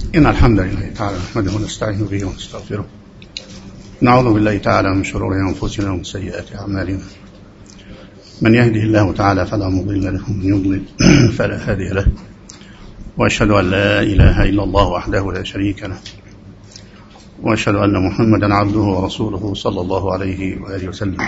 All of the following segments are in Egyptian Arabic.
إن الحمد لله تعالى نحمده ونستعين به ونستغفره نعوذ بالله تعالى من شرور أنفسنا ومن سيئات أعمالنا من يهده الله تعالى فلا مضل له ومن يضلل فلا هادي له وأشهد أن لا إله إلا الله وحده لا شريك له وأشهد أن محمدا عبده ورسوله صلى الله عليه وآله وسلم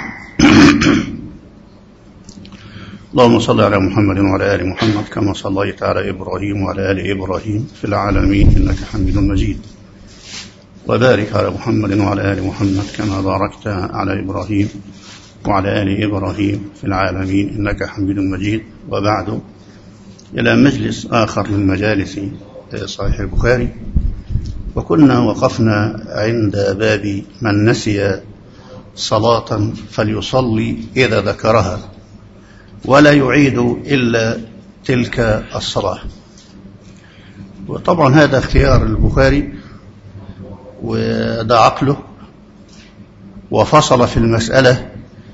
اللهم صل على محمد وعلى آل محمد كما صليت على إبراهيم وعلى آل إبراهيم في العالمين إنك حميد مجيد وبارك على محمد وعلى آل محمد كما باركت على إبراهيم وعلى آل إبراهيم في العالمين إنك حميد مجيد وبعد إلى مجلس آخر من مجالس صحيح البخاري وكنا وقفنا عند باب من نسي صلاة فليصلي إذا ذكرها ولا يعيد إلا تلك الصلاة وطبعا هذا اختيار البخاري وده عقله وفصل في المسألة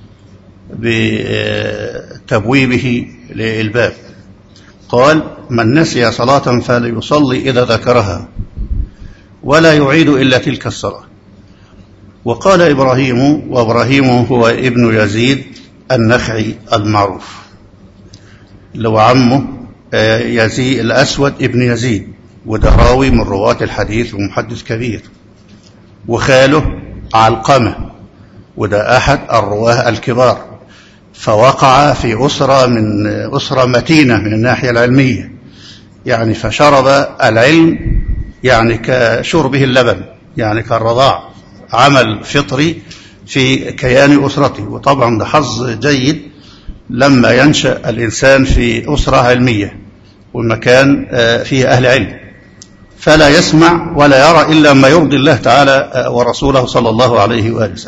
بتبويبه للباب قال من نسي صلاة فليصلي إذا ذكرها ولا يعيد إلا تلك الصلاة وقال إبراهيم وإبراهيم هو ابن يزيد النخعي المعروف اللي هو عمه يزيد الأسود ابن يزيد وده راوي من رواة الحديث ومحدث كبير وخاله علقمة وده أحد الرواه الكبار فوقع في أسرة من أسرة متينة من الناحية العلمية يعني فشرب العلم يعني كشربه اللبن يعني كالرضاع عمل فطري في كيان أسرته وطبعا ده حظ جيد لما ينشأ الإنسان في أسرة علمية ومكان فيه أهل علم فلا يسمع ولا يرى إلا ما يرضي الله تعالى ورسوله صلى الله عليه وآله وسلم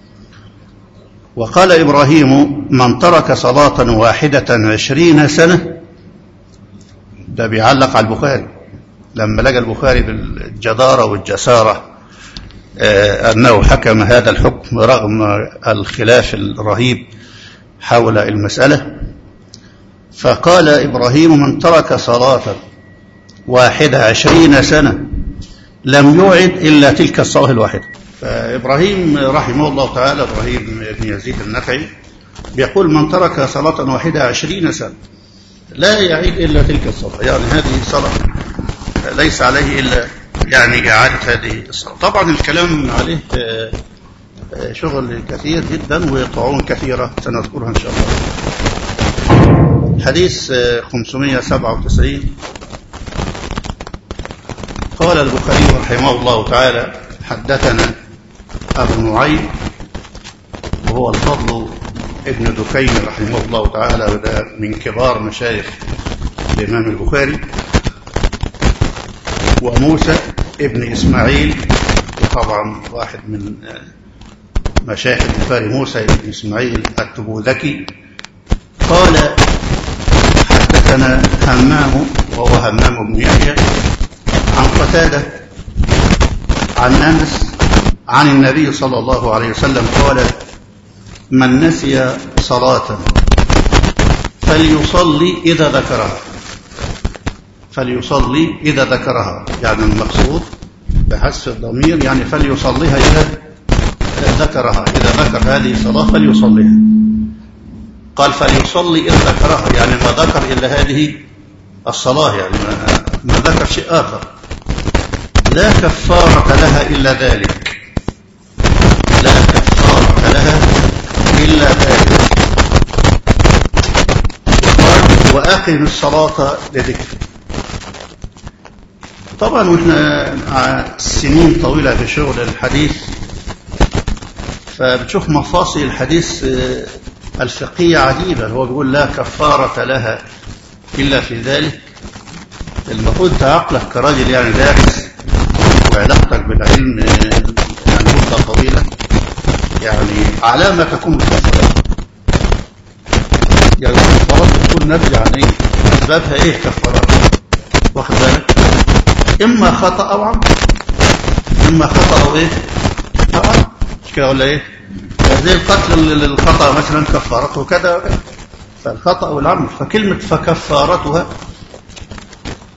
وقال إبراهيم من ترك صلاة واحدة عشرين سنة ده بيعلق على البخاري لما لقى البخاري بالجدارة والجسارة أنه حكم هذا الحكم رغم الخلاف الرهيب حول المسألة فقال إبراهيم من ترك صلاة واحدة عشرين سنة لم يعد إلا تلك الصلاة الواحدة فإبراهيم رحمه الله تعالى إبراهيم بن يزيد النخعي بيقول من ترك صلاة واحدة عشرين سنة لا يعيد إلا تلك الصلاة يعني هذه صلاة ليس عليه إلا يعني إعادة هذه الصلاة طبعا الكلام عليه شغل كثير جدا وطعون كثيرة سنذكرها إن شاء الله حديث 597 قال البخاري رحمه الله تعالى حدثنا أبو نعيم وهو الفضل ابن دكين رحمه الله تعالى وده من كبار مشايخ الإمام البخاري وموسى ابن إسماعيل وطبعا واحد من مشايخ البخاري موسى بن إسماعيل التبوذكي قال حدثنا همام وهو همام بن يحيى عن قتادة عن أنس عن النبي صلى الله عليه وسلم قال من نسي صلاة فليصلي إذا ذكرها فليصلي إذا ذكرها يعني المقصود بحذف الضمير يعني فليصليها إذا ذكرها إذا ذكر هذه الصلاة فليصليها قال فليصلي إذا ذكرها يعني ما ذكر إلا هذه الصلاة يعني ما, ما ذكر شيء آخر لا كفارة لها إلا ذلك لا كفارة لها إلا ذلك وقال وأقم الصلاة لذكر طبعا واحنا مع سنين طويلة في شغل الحديث فبتشوف مفاصل الحديث الفقهية عجيبة هو بيقول لا كفارة لها إلا في ذلك المفروض تعقلك كراجل يعني دارس وعلاقتك بالعلم يعني مدة طويلة يعني على ما تكون الكفارات يعني الكفارات بتكون ناتجة عن ايه؟ أسبابها ايه الكفارات؟ واخد بالك؟ إما خطأ أو عمد إما خطأ أو ايه؟ أو عمد مش كده ولا ايه؟ زي القتل الخطأ مثلا كفارته كذا وكذا فالخطأ والعمد فكلمة فكفارتها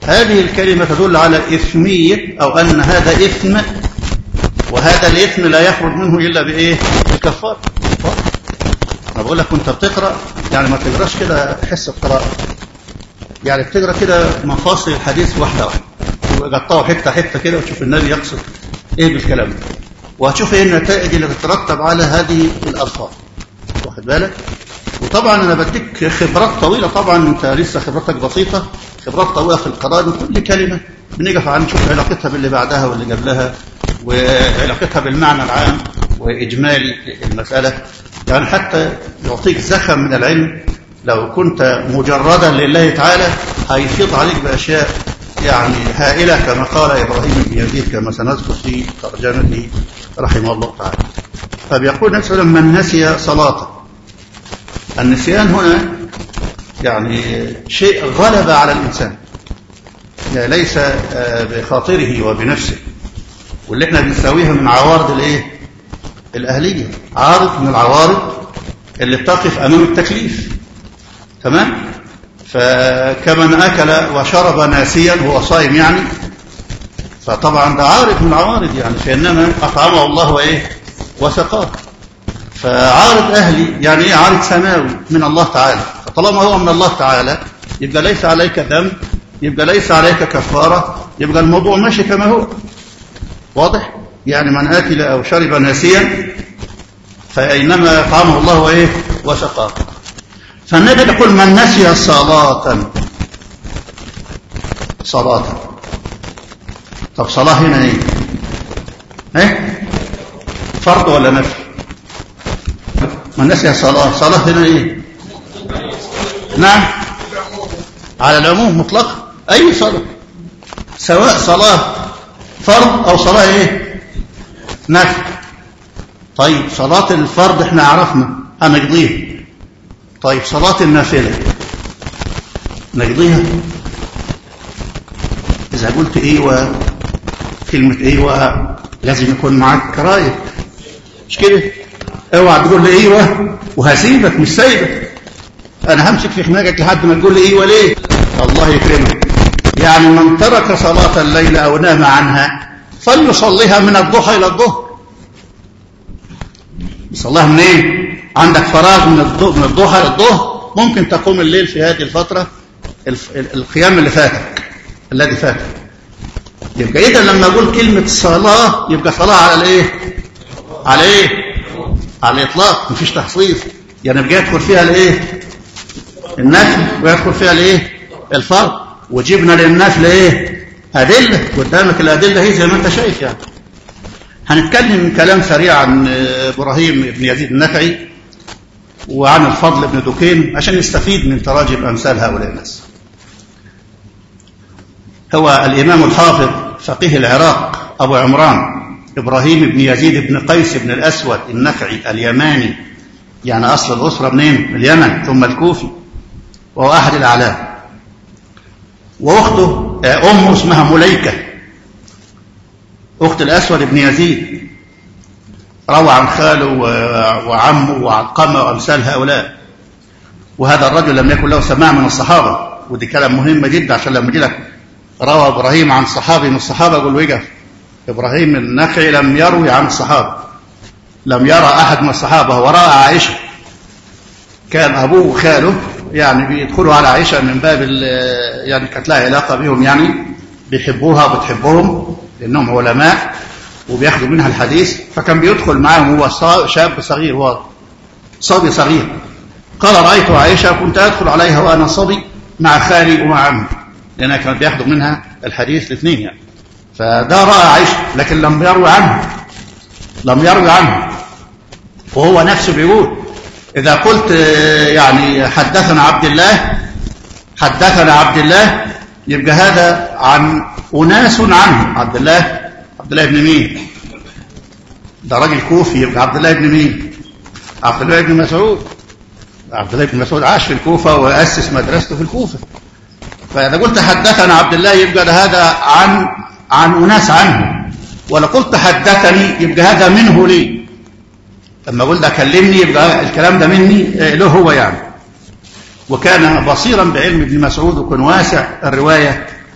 هذه الكلمة تدل على الإثمية أو أن هذا إثم وهذا الإثم لا يخرج منه إلا بإيه بكفار أنا بقول لك وأنت بتقرأ يعني ما تقراش كده حصة قراءة يعني بتقرأ كده مفاصل الحديث واحدة واحدة وقطعه حتة حتة كده وتشوف النبي يقصد إيه بالكلام ده وهتشوف إيه النتائج اللي تترتب على هذه الألفاظ واخد بالك وطبعا أنا بديك خبرات طويلة طبعا أنت لسه خبراتك بسيطة خبرات طويلة في القراءة كل كلمة بنقف عن نشوف علاقتها باللي بعدها واللي قبلها وعلاقتها بالمعنى العام وإجمالي المسألة يعني حتى يعطيك زخم من العلم لو كنت مجردا لله تعالى هيفيض عليك بأشياء يعني هائلة كما قال إبراهيم بن يزيد كما سنذكر في ترجمته رحمه الله تعالى فبيقول النبي صلى الله عليه وسلم من نسي صلاته النسيان هنا يعني شيء غلب على الإنسان يعني ليس بخاطره وبنفسه واللي احنا بنساويها من عوارض الايه الأهلية عارض من العوارض اللي بتقف أمام التكليف تمام فكمن أكل وشرب ناسيا هو صائم يعني فطبعا ده عارض من العوارض يعني فإنما أطعمه الله وإيه وسقاه فعارض أهلي يعني إيه عارض سماوي من الله تعالى فطالما هو من الله تعالى يبقى ليس عليك ذنب يبقى ليس عليك كفارة يبقى الموضوع ماشي كما هو واضح يعني من أكل أو شرب ناسيا فإنما يطعمه الله وإيه وسقاه فالنبي يقول من نسي صلاة صلاة طب صلاة هنا ايه ايه فرض ولا نفل من نسي صلاة صلاة هنا ايه نعم على العموم مطلق اي صلاة سواء صلاة فرض او صلاة ايه نفل طيب صلاة الفرض احنا عرفنا هنقضيها طيب صلاة النافلة نقضيها إذا قلت إيوة كلمة إيوة لازم يكون معاك رايك مش كده اوعى تقول لي إيوة وهسيبك مش سايبك أنا همسك في خناقك لحد ما تقول لي إيوة ليه الله يكرمك يعني من ترك صلاة الليل أو نام عنها فليصليها من الضحى إلى الظهر يصليها منين إيه؟ عندك فراغ من من الضحى للظهر ممكن تقوم الليل في هذه الفترة القيام اللي فاتك الذي فاتك يبقى إذا لما أقول كلمة صلاة يبقى صلاة على الإيه على إيه على الإطلاق مفيش تخصيص يعني يبقى يدخل فيها الإيه النفل ويدخل فيها الإيه الفرض وجبنا للنفل إيه أدلة قدامك الأدلة هي زي ما أنت شايف يعني هنتكلم كلام سريع عن إبراهيم بن يزيد النخعي وعن الفضل بن دكين عشان نستفيد من تراجم أمثال هؤلاء الناس هو الإمام الحافظ فقيه العراق أبو عمران إبراهيم بن يزيد بن قيس بن الأسود النخعي اليماني يعني أصل الأسرة منين؟ من اليمن ثم الكوفي وهو أحد الأعلام وأخته أمه اسمها مليكة أخت الأسود بن يزيد روى عن خاله وعمه وعلقمه وأمثال هؤلاء وهذا الرجل لم يكن له سماع من الصحابة ودي كلام مهم جدا عشان لما يجي لك روى إبراهيم عن صحابي من الصحابة يقول وقف إبراهيم النخعي لم يروي عن الصحابة لم يرى أحد من الصحابة ورأى عائشة كان أبوه وخاله يعني بيدخلوا على عائشة من باب يعني كانت لها علاقة بهم يعني بيحبوها وبتحبهم لأنهم علماء وبياخدوا منها الحديث فكان بيدخل معاهم هو شاب صغير هو صبي صغير قال رأيت عائشة كنت أدخل عليها وأنا صبي مع خالي ومع عمي لأنها كانت بياخدوا منها الحديث الاثنين يعني فده رأى عائشة لكن لم يروي عنه لم يروي عنه وهو نفسه بيقول إذا قلت يعني حدثنا عبد الله حدثنا عبد الله يبقى هذا عن أناس عنه عبد الله عبد الله بن مين ده راجل كوفي يبقى عبد الله بن مين عبد الله بن مسعود عبد الله بن مسعود عاش في الكوفة وأسس مدرسته في الكوفة فإذا قلت حدثنا عبد الله يبقى ده هذا عن عن أناس عنه ولا قلت حدثني يبقى هذا منه لي لما قلت كلمني يبقى الكلام ده مني له هو يعني وكان بصيرا بعلم ابن مسعود وكان واسع الرواية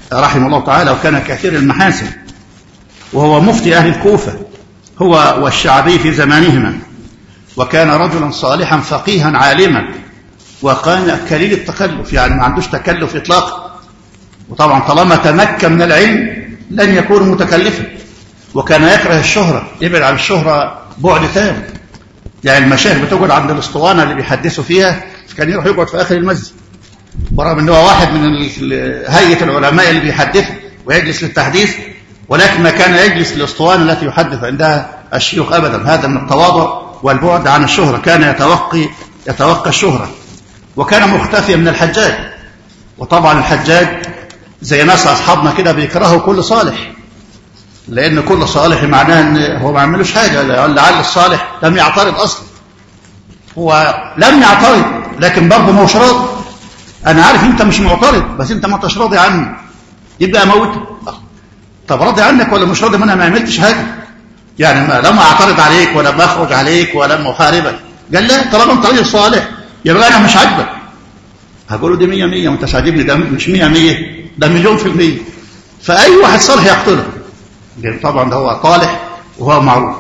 رحمه الله تعالى وكان كثير المحاسن وهو مفتي أهل الكوفة هو والشعبي في زمانهما وكان رجلا صالحا فقيها عالما وكان كليل التكلف يعني ما عندوش تكلف إطلاقا وطبعا طالما تمكن من العلم لن يكون متكلفا وكان يكره الشهرة يبعد عن الشهرة بعد تام يعني المشايخ بتقعد عند الاسطوانة اللي بيحدثوا فيها كان يروح يقعد في آخر المسجد ورغم أنه واحد من هيئة العلماء اللي بيحدث ويجلس للتحديث ولكن ما كان يجلس للاسطوانة التي يحدث عندها الشيوخ أبدا هذا من التواضع والبعد عن الشهرة كان يتوقي يتوقى الشهرة وكان مختفيا من الحجاج وطبعا الحجاج زي ناس أصحابنا كده بيكرهوا كل صالح لأن كل صالح معناه أن هو ما عملوش حاجة لعل الصالح لم يعترض أصلا هو لم يعترض لكن برضه ما هوش راضي أنا عارف أنت مش معترض بس أنت ما انتش راضي عني يبقى أموتك طب راضي عنك ولا مش راضي ما أنا ما عملتش حاجة يعني ما لم أعترض عليك ولا بخرج عليك ولا أحاربك قال لا طالما أنت راجل صالح يبقى أنا مش عاجبك هقول له دي 100 100 وانت عاجبني ده مش 100 100 ده مليون في المية فأي واحد صالح يقتله لأن طبعا ده هو طالح وهو معروف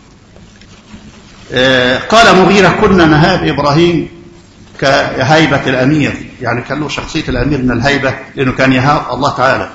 آه قال مغيرة كنا نهاب إبراهيم كهيبة الأمير يعني كان له شخصية الأمير من الهيبة لأنه كان يهاب الله تعالى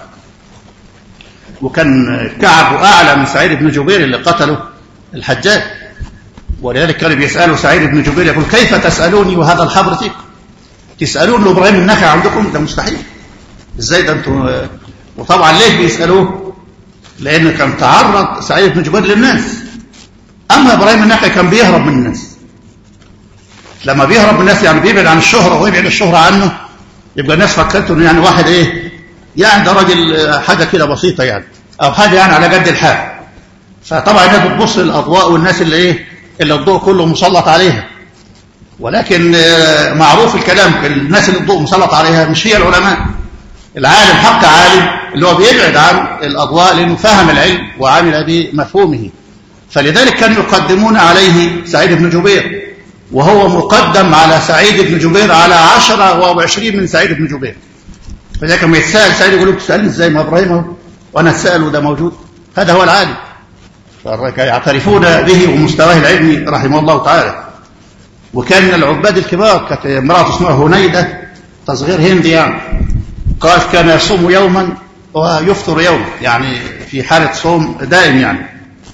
وكان كعب أعلى من سعيد بن جبير اللي قتله الحجاج ولذلك كان بيسأله سعيد بن جبير يقول كيف تسألوني وهذا الحبر فيكم تسألون إبراهيم النخعي عندكم ده مستحيل ازاي ده انتم وطبعا ليه بيسألوه لأنه كان تعرض سعيد بن جبير للناس أما إبراهيم النخعي كان بيهرب من الناس لما بيهرب من الناس يعني بيبعد عن الشهرة ويبعد الشهرة عنه يبقى الناس فكرته انه يعني واحد ايه يعني ده راجل حاجة كده بسيطة يعني أو حاجة يعني على قد الحال فطبعا الناس بتبص للأضواء والناس اللي ايه اللي الضوء كله مسلط عليها ولكن معروف الكلام الناس اللي الضوء مسلط عليها مش هي العلماء العالم حق عالم اللي هو بيبعد عن الأضواء لأنه فهم العلم وعمل بمفهومه فلذلك كانوا يقدمون عليه سعيد بن جبير وهو مقدم على سعيد بن جبير على عشرة وعشرين من سعيد بن جبير فلذلك لما يتساءل سعيد يقول له بتسألني ازاي ما إبراهيم اهو وأنا أتساءل وده موجود هذا هو العالم يعترفون به ومستواه العلمي رحمه الله تعالى وكان من العباد الكبار كانت امرأة اسمها هنيدة تصغير هندي يعني قالت كان يصوم يوما ويفطر يوما يعني في حالة صوم دائم يعني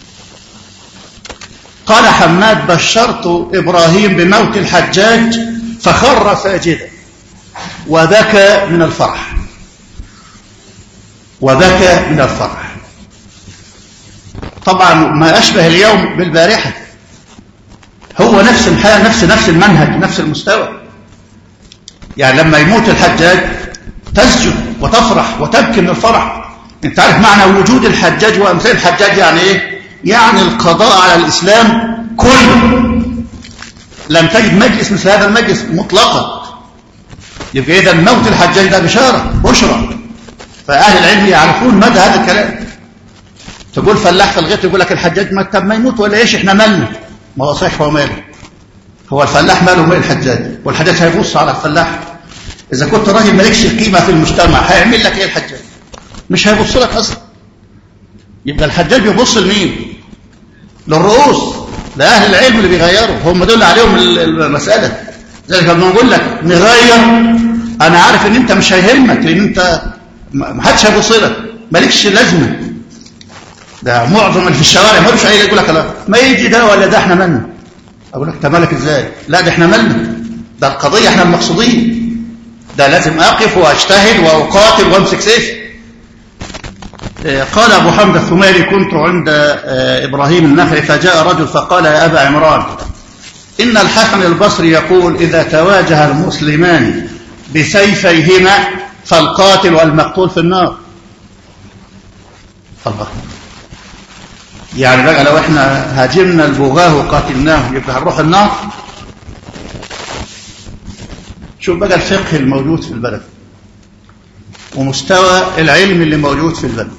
قال حماد بشرت إبراهيم بموت الحجاج فخر ساجدا وبكى من الفرح وبكى من الفرح طبعا ما أشبه اليوم بالبارحة هو نفس الحال نفس نفس المنهج نفس المستوى يعني لما يموت الحجاج تسجد وتفرح وتبكي من الفرح انت عارف معنى وجود الحجاج وامثال الحجاج يعني ايه يعني القضاء على الاسلام كله لم تجد مجلس مثل هذا المجلس مطلقا يبقى اذا موت الحجاج ده بشاره بشرى فاهل العلم يعرفون مدى هذا الكلام تقول فلاح في الغيط يقول لك الحجاج ما طب ما يموت ولا ايش احنا مالنا ما هو صحيح هو ماله هو الفلاح ماله مال الحجاج والحجاج هيبص على الفلاح إذا كنت راجل مالكش قيمة في المجتمع هيعمل لك إيه الحجاج مش هيبص لك أصلا يبقى الحجاج بيبص لمين للرؤوس لأهل العلم اللي بيغيروا هم دول عليهم المسألة ذلك لما نقول لك نغير أنا عارف إن أنت مش هيهمك لأن أنت ما حدش هيبص لك مالكش لازمة ده معظم اللي في الشوارع ما فيش أي يقول لك لا ما يجي ده ولا ده احنا مالنا أقول لك أنت مالك إزاي لا ده احنا مالنا ده القضية احنا المقصودين ده لازم أقف وأجتهد وأقاتل وأمسك سيف قال أبو حمد الثميري كنت عند إبراهيم النخعي فجاء رجل فقال يا أبا عمران إن الحسن البصري يقول إذا تواجه المسلمان بسيفيهما فالقاتل والمقتول في النار الله يعني بقى لو احنا هاجمنا البغاه وقاتلناه يبقى هنروح النار شوف بقى الفقه الموجود في البلد ومستوى العلم اللي موجود في البلد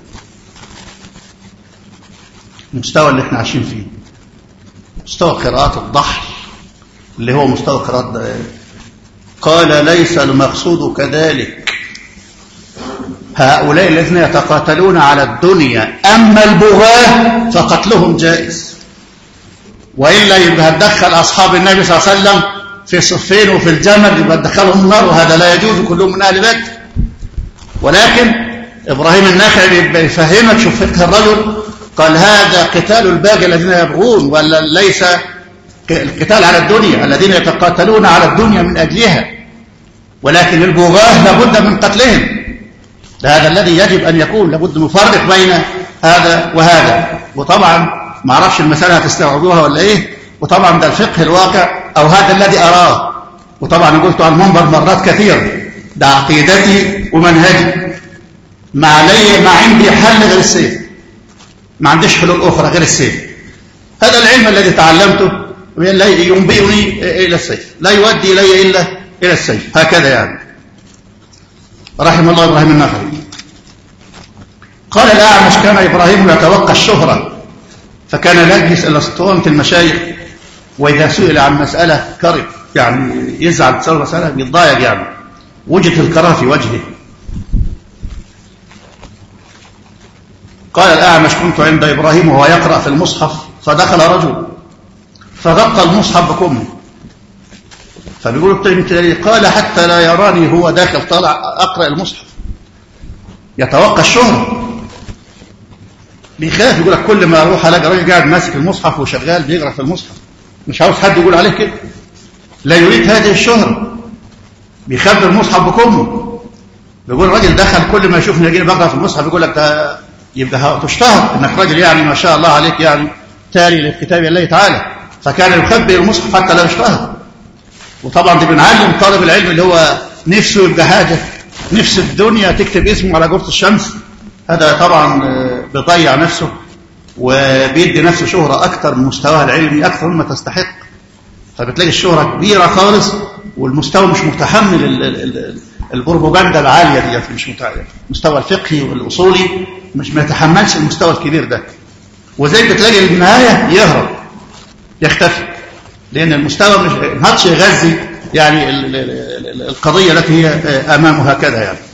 المستوى اللي احنا عايشين فيه مستوى قراءات الضحل اللي هو مستوى قراءات قال ليس المقصود كذلك هؤلاء الذين يتقاتلون على الدنيا أما البغاة فقتلهم جائز وإلا يبقى هتدخل أصحاب النبي صلى الله عليه وسلم في صفين وفي الجمل يبقى تدخلهم النار وهذا لا يجوز كلهم من أهل بيت ولكن إبراهيم النخعي بيفهمك شوف فقه الرجل قال هذا قتال الباقي الذين يبغون ولا ليس القتال على الدنيا الذين يتقاتلون على الدنيا من أجلها ولكن البغاة لابد من قتلهم هذا الذي يجب أن يكون لابد نفرق بين هذا وهذا وطبعا ما اعرفش المسألة هتستوعبوها ولا إيه وطبعا ده الفقه الواقع أو هذا الذي أراه وطبعا قلت على المنبر مرات كثيرة ده عقيدتي ومنهجي ما علي ما عندي حل غير السيف ما عنديش حلول أخرى غير السيف هذا العلم الذي تعلمته ينبئني إلى السيف لا يؤدي إلي إلا إلى السيف هكذا يعني رحم الله إبراهيم النخعي قال الأعمش كان إبراهيم يتوقع الشهرة فكان يجلس إلى اسطوانة المشايخ وإذا سئل عن مسألة كرب يعني يزعل بسبب مسألة بيتضايق يعني وجد الكراهه في وجهه قال الأعمش كنت عند إبراهيم وهو يقرأ في المصحف فدخل رجل فغطى المصحف بكمه فبيقول الطيب قال حتى لا يراني هو داخل طالع أقرأ المصحف يتوقع الشهرة بيخاف يقول لك كل ما اروح الاقي راجل قاعد ماسك المصحف وشغال بيقرا في المصحف مش عاوز حد يقول عليه كده لا يريد هذه الشهرة بيخبي المصحف بكمه بيقول الراجل دخل كل ما يشوفني يجي بقرا في المصحف يقول لك ده يبقى تشتهر انك راجل يعني ما شاء الله عليك يعني تالي لكتاب الله تعالى فكان يخبي المصحف حتى لا يشتهر وطبعا دي بنعلم طالب العلم اللي هو نفسه يبقى حاجه نفس الدنيا تكتب اسمه على جرة الشمس هذا طبعا بيضيع نفسه وبيدي نفسه شهرة أكثر من مستواه العلمي أكثر مما تستحق فبتلاقي الشهرة كبيرة خالص والمستوى مش متحمل البروباجندا العالية دي مش متعلم. المستوى الفقهي والأصولي مش ما يتحملش المستوى الكبير ده وزي بتلاقي النهاية يهرب يختفي لأن المستوى مش هاتش يغذي يعني القضية التي هي أمامه هكذا يعني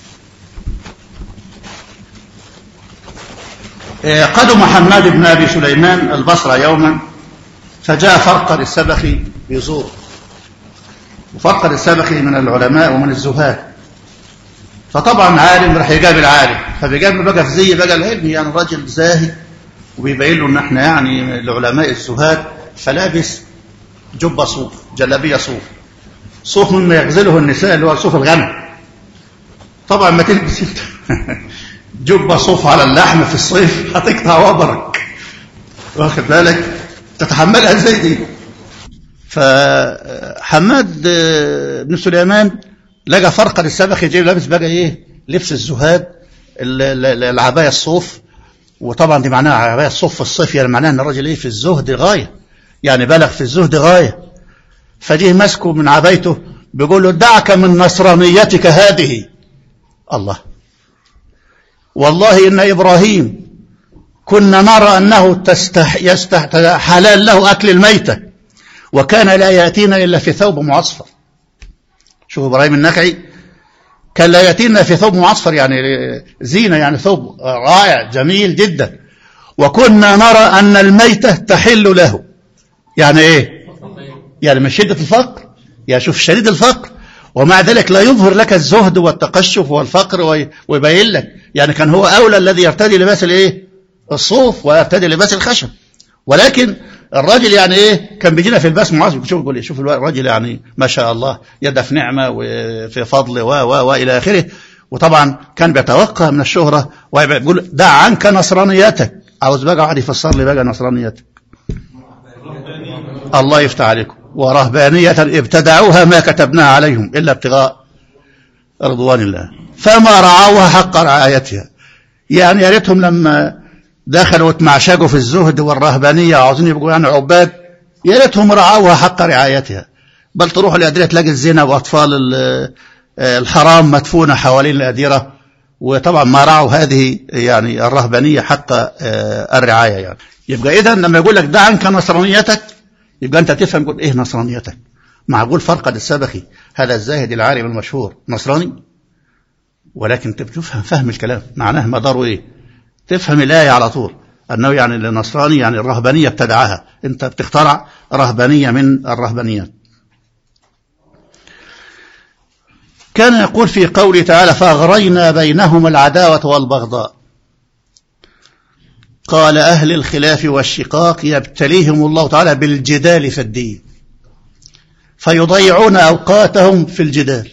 قدم حماد بن أبي سليمان البصرة يوما فجاء فرقر السبخي يزور وفرقر السبخي من العلماء ومن الزهاد فطبعا عالم راح يقابل عالم فبيقابل بقى في زي بقى العلم يعني راجل زاهد وبيبين له ان احنا يعني العلماء الزهاد فلابس جبه صوف جلابيه صوف صوف مما يغزله النساء اللي هو صوف الغنم طبعا ما تلبس جبة صوف على اللحم في الصيف هتقطع وبرك واخد بالك تتحملها ازاي دي فحماد بن سليمان لقى فرقة السبخ يجيب لابس بقى ايه لبس الزهاد العباية الصوف وطبعا دي معناها عباية الصوف في الصيف يعني معناها ان الراجل ايه في الزهد غاية يعني بلغ في الزهد غاية فجيه مسكه من عبايته بيقول له دعك من نصرانيتك هذه الله والله إن إبراهيم كنا نرى أنه تستح يستح حلال له أكل الميتة وكان لا يأتينا إلا في ثوب معصفر شوف إبراهيم النخعي كان لا يأتينا في ثوب معصفر يعني زينة يعني ثوب رائع جميل جدا وكنا نرى أن الميتة تحل له يعني إيه يعني من شدة الفقر يعني شوف شديد الفقر ومع ذلك لا يظهر لك الزهد والتقشف والفقر ويبين لك يعني كان هو أولى الذي يرتدي لباس الايه الصوف ويرتدي لباس الخشب ولكن الراجل يعني ايه كان بيجينا في الباس معاذ شوف يقول شوف الراجل يعني ما شاء الله يده في نعمه وفي فضل و و والى اخره وطبعا كان بيتوقع من الشهره ويقول دع عنك نصرانيتك عاوز بقى واحد يفسر لي بقى نصرانيتك الله يفتح عليكم ورهبانية ابتدعوها ما كتبناها عليهم إلا ابتغاء رضوان الله فما رعوها حق رعايتها يعني يا ريتهم لما دخلوا وتمعشقوا في الزهد والرهبانية وعاوزين يبقوا يعني عباد يا ريتهم رعوها حق رعايتها بل تروحوا الأديرة تلاقي الزنا وأطفال الحرام مدفونة حوالين الأديرة وطبعا ما رعوا هذه يعني الرهبانية حق الرعاية يعني يبقى إذا لما يقول لك دع عنك نصرانيتك يبقى أنت تفهم قول إيه نصرانيتك معقول فرقد السبخي هذا الزاهد العالم المشهور نصراني ولكن انت بتفهم فهم الكلام معناه مداره ايه تفهم الآية على طول أنه يعني النصراني يعني الرهبانية ابتدعها أنت بتخترع رهبانية من الرهبانيات كان يقول في قوله تعالى فأغرينا بينهم العداوة والبغضاء قال أهل الخلاف والشقاق يبتليهم الله تعالى بالجدال في الدين فيضيعون أوقاتهم في الجدال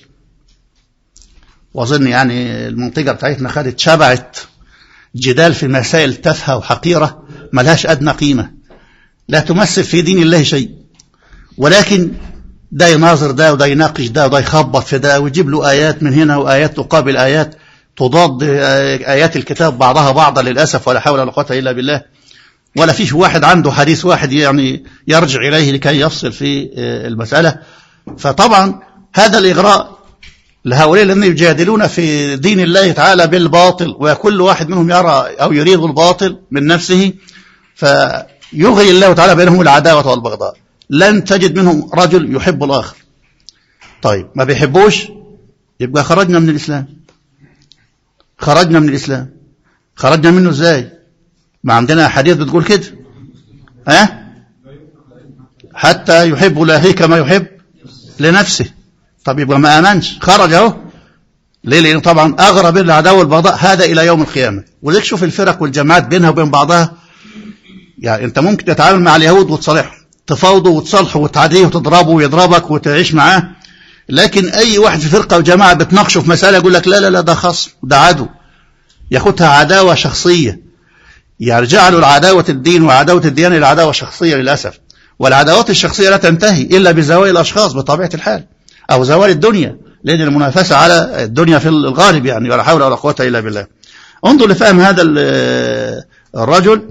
وأظن يعني المنطقة بتاعتنا خدت شبعت جدال في مسائل تافهة وحقيرة ملهاش أدنى قيمة لا تمثل في دين الله شيء ولكن ده يناظر ده وده يناقش ده وده يخبط في ده ويجيب له آيات من هنا وآيات تقابل آيات تضاد آيات الكتاب بعضها بعضا للأسف ولا حول ولا قوة إلا بالله ولا فيش واحد عنده حديث واحد يعني يرجع إليه لكي يفصل في المسألة فطبعا هذا الإغراء لهؤلاء الذين يجادلون في دين الله تعالى بالباطل وكل واحد منهم يرى أو يريد الباطل من نفسه فيغري الله تعالى بينهم العداوة والبغضاء لن تجد منهم رجل يحب الآخر طيب ما بيحبوش يبقى خرجنا من الإسلام خرجنا من الإسلام خرجنا منه ازاي ما عندنا حديث بتقول كده ها أه؟ حتى يحب لاهيه كما يحب لنفسه طب يبقى ما امنش خرج اهو ليه لان طبعا اغرب العداوه والبغضاء هذا الى يوم القيامه ولذلك شوف الفرق والجماعات بينها وبين بعضها يعني انت ممكن تتعامل مع اليهود وتصالحهم تفاوضه وتصالحه وتعاديه وتضربه ويضربك وتعيش معاه لكن اي واحد في فرقه وجماعه بتناقشه في مساله يقول لك لا لا لا ده خصم ده عدو ياخدها عداوه شخصيه يعني جعلوا العداوه الدين وعداوه الديانه الى عداوه شخصيه للاسف والعداوات الشخصيه لا تنتهي الا بزوال الاشخاص بطبيعه الحال او زوال الدنيا لان المنافسه على الدنيا في الغالب يعني ولا حول ولا قوه الا بالله انظر لفهم هذا الرجل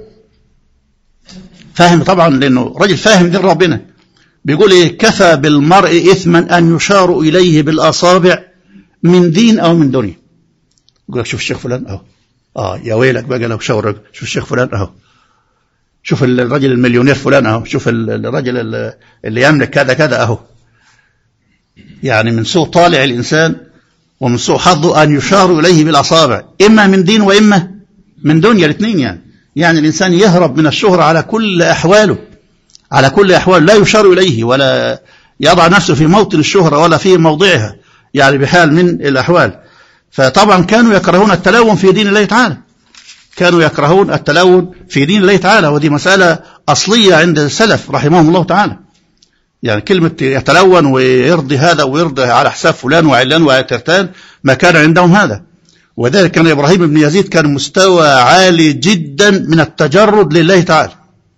فاهم طبعا لانه رجل فاهم دين ربنا بيقول ايه كفى بالمرء اثما ان يشار اليه بالاصابع من دين او من دنيا يقول لك شوف الشيخ فلان اهو اه يا ويلك بقى لو شاور شوف الشيخ فلان اهو شوف الرجل المليونير فلان اهو شوف الرجل اللي يملك كذا كذا اهو يعني من سوء طالع الانسان ومن سوء حظه ان يشار اليه بالاصابع اما من دين واما من دنيا الاثنين يعني يعني الانسان يهرب من الشهره على كل احواله على كل احواله لا يشار اليه ولا يضع نفسه في موطن الشهره ولا في موضعها يعني بحال من الاحوال فطبعا كانوا يكرهون التلون في دين الله تعالى كانوا يكرهون التلون في دين الله تعالى ودي مسألة أصلية عند السلف رحمهم الله تعالى يعني كلمة يتلون ويرضي هذا ويرضي على حساب فلان وعلان وترتان ما كان عندهم هذا وذلك كان إبراهيم بن يزيد كان مستوى عالي جدا من التجرد لله تعالى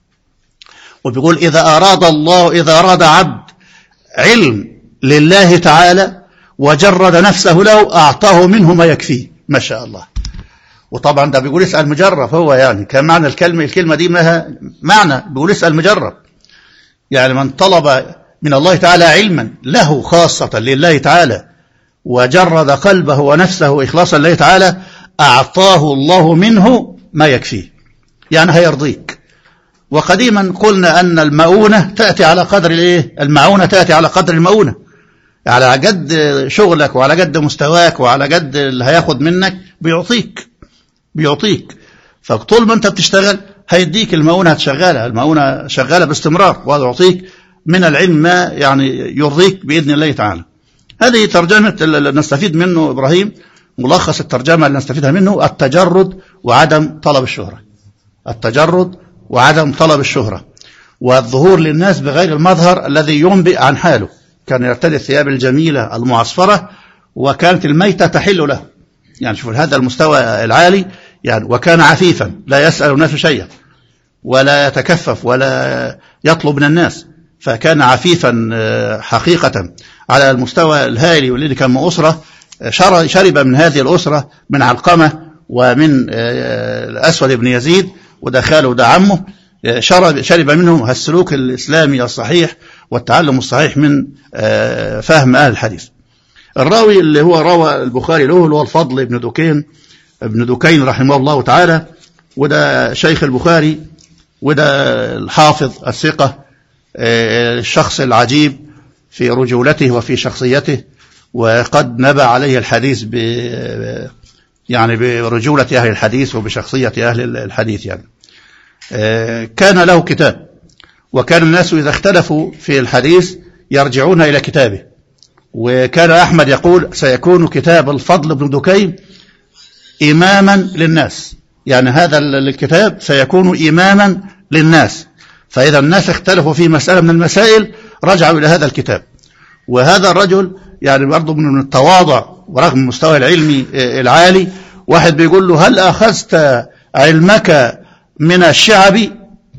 وبيقول إذا أراد الله إذا أراد عبد علم لله تعالى وجرد نفسه له أعطاه منه ما يكفيه ما شاء الله وطبعا ده بيقول اسأل مجرب هو يعني كان معنى الكلمة الكلمة دي مها معنى بيقول اسأل مجرب يعني من طلب من الله تعالى علما له خاصة لله تعالى وجرد قلبه ونفسه إخلاصا لله تعالى أعطاه الله منه ما يكفيه يعني هيرضيك وقديما قلنا أن المؤونة تأتي على قدر الإيه؟ المعونة تأتي على قدر المؤونة على قد شغلك وعلى قد مستواك وعلى قد اللي هياخد منك بيعطيك بيعطيك فطول ما انت بتشتغل هيديك المؤونة هتشغلها المؤونة شغالة باستمرار ويعطيك من العلم ما يعني يرضيك بإذن الله تعالى هذه ترجمة اللي نستفيد منه إبراهيم ملخص الترجمة اللي نستفيدها منه التجرد وعدم طلب الشهرة التجرد وعدم طلب الشهرة والظهور للناس بغير المظهر الذي ينبئ عن حاله كان يرتدي الثياب الجميلة المعصفرة وكانت الميتة تحل له يعني شوف هذا المستوى العالي يعني وكان عفيفا لا يسأل الناس شيئا ولا يتكفف ولا يطلب من الناس فكان عفيفا حقيقة على المستوى الهائل والذي كان من أسرة شرب من هذه الأسرة من علقمة ومن الأسود بن يزيد وده خاله وده عمه شرب, شرب منهم السلوك الإسلامي الصحيح والتعلم الصحيح من فهم أهل الحديث الراوي اللي هو روى البخاري له اللي هو الفضل بن دكين ابن دكين رحمه الله تعالى وده شيخ البخاري وده الحافظ الثقة الشخص العجيب في رجولته وفي شخصيته وقد نبى عليه الحديث ب يعني برجولة أهل الحديث وبشخصية أهل الحديث يعني كان له كتاب وكان الناس إذا اختلفوا في الحديث يرجعون إلى كتابه وكان أحمد يقول سيكون كتاب الفضل بن دكين إماما للناس يعني هذا الكتاب سيكون إماما للناس فإذا الناس اختلفوا في مسألة من المسائل رجعوا إلى هذا الكتاب وهذا الرجل يعني برضه من التواضع ورغم المستوى العلمي العالي واحد بيقول له هل أخذت علمك من الشعبي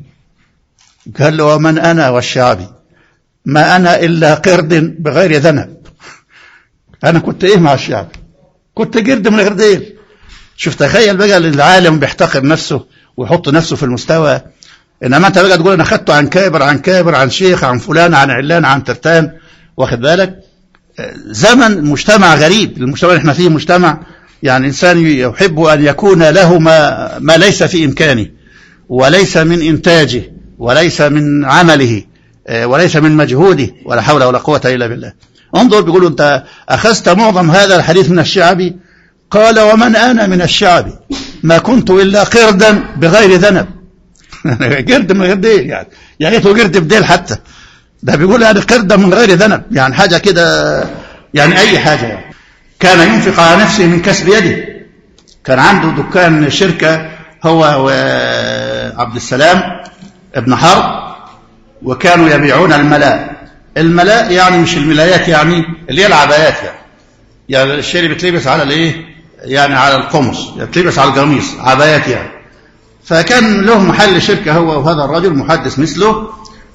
قال له ومن أنا والشعبي ما أنا إلا قرد بغير ذنب أنا كنت إيه مع الشعب كنت قرد من غير ديل شوف تخيل بقى العالم بيحتقر نفسه ويحط نفسه في المستوى إنما أنت بقى تقول أنا أخذته عن كابر عن كابر عن شيخ عن فلان عن علان عن ترتان واخد بالك زمن مجتمع غريب المجتمع اللي احنا فيه مجتمع يعني إنسان يحب أن يكون له ما, ما ليس في إمكانه وليس من إنتاجه وليس من عمله وليس من مجهوده ولا حول ولا قوة إلا بالله انظر بيقولوا أنت أخذت معظم هذا الحديث من الشعبي قال ومن أنا من الشعبي ما كنت إلا قردا بغير ذنب قرد من غير ديل يعني يا ريته قرد بديل حتى ده بيقول يعني قردة من غير ذنب يعني حاجة كده يعني أي حاجة يعني كان ينفق على نفسه من كسب يده كان عنده دكان شركة هو وعبد السلام ابن حرب وكانوا يبيعون الملاء الملاء يعني مش الملايات يعني اللي هي العبايات يعني يعني الشيء اللي بتلبس على الايه يعني على القمص يعني بتلبس على القميص عبايات يعني فكان له محل شركة هو وهذا الرجل محدث مثله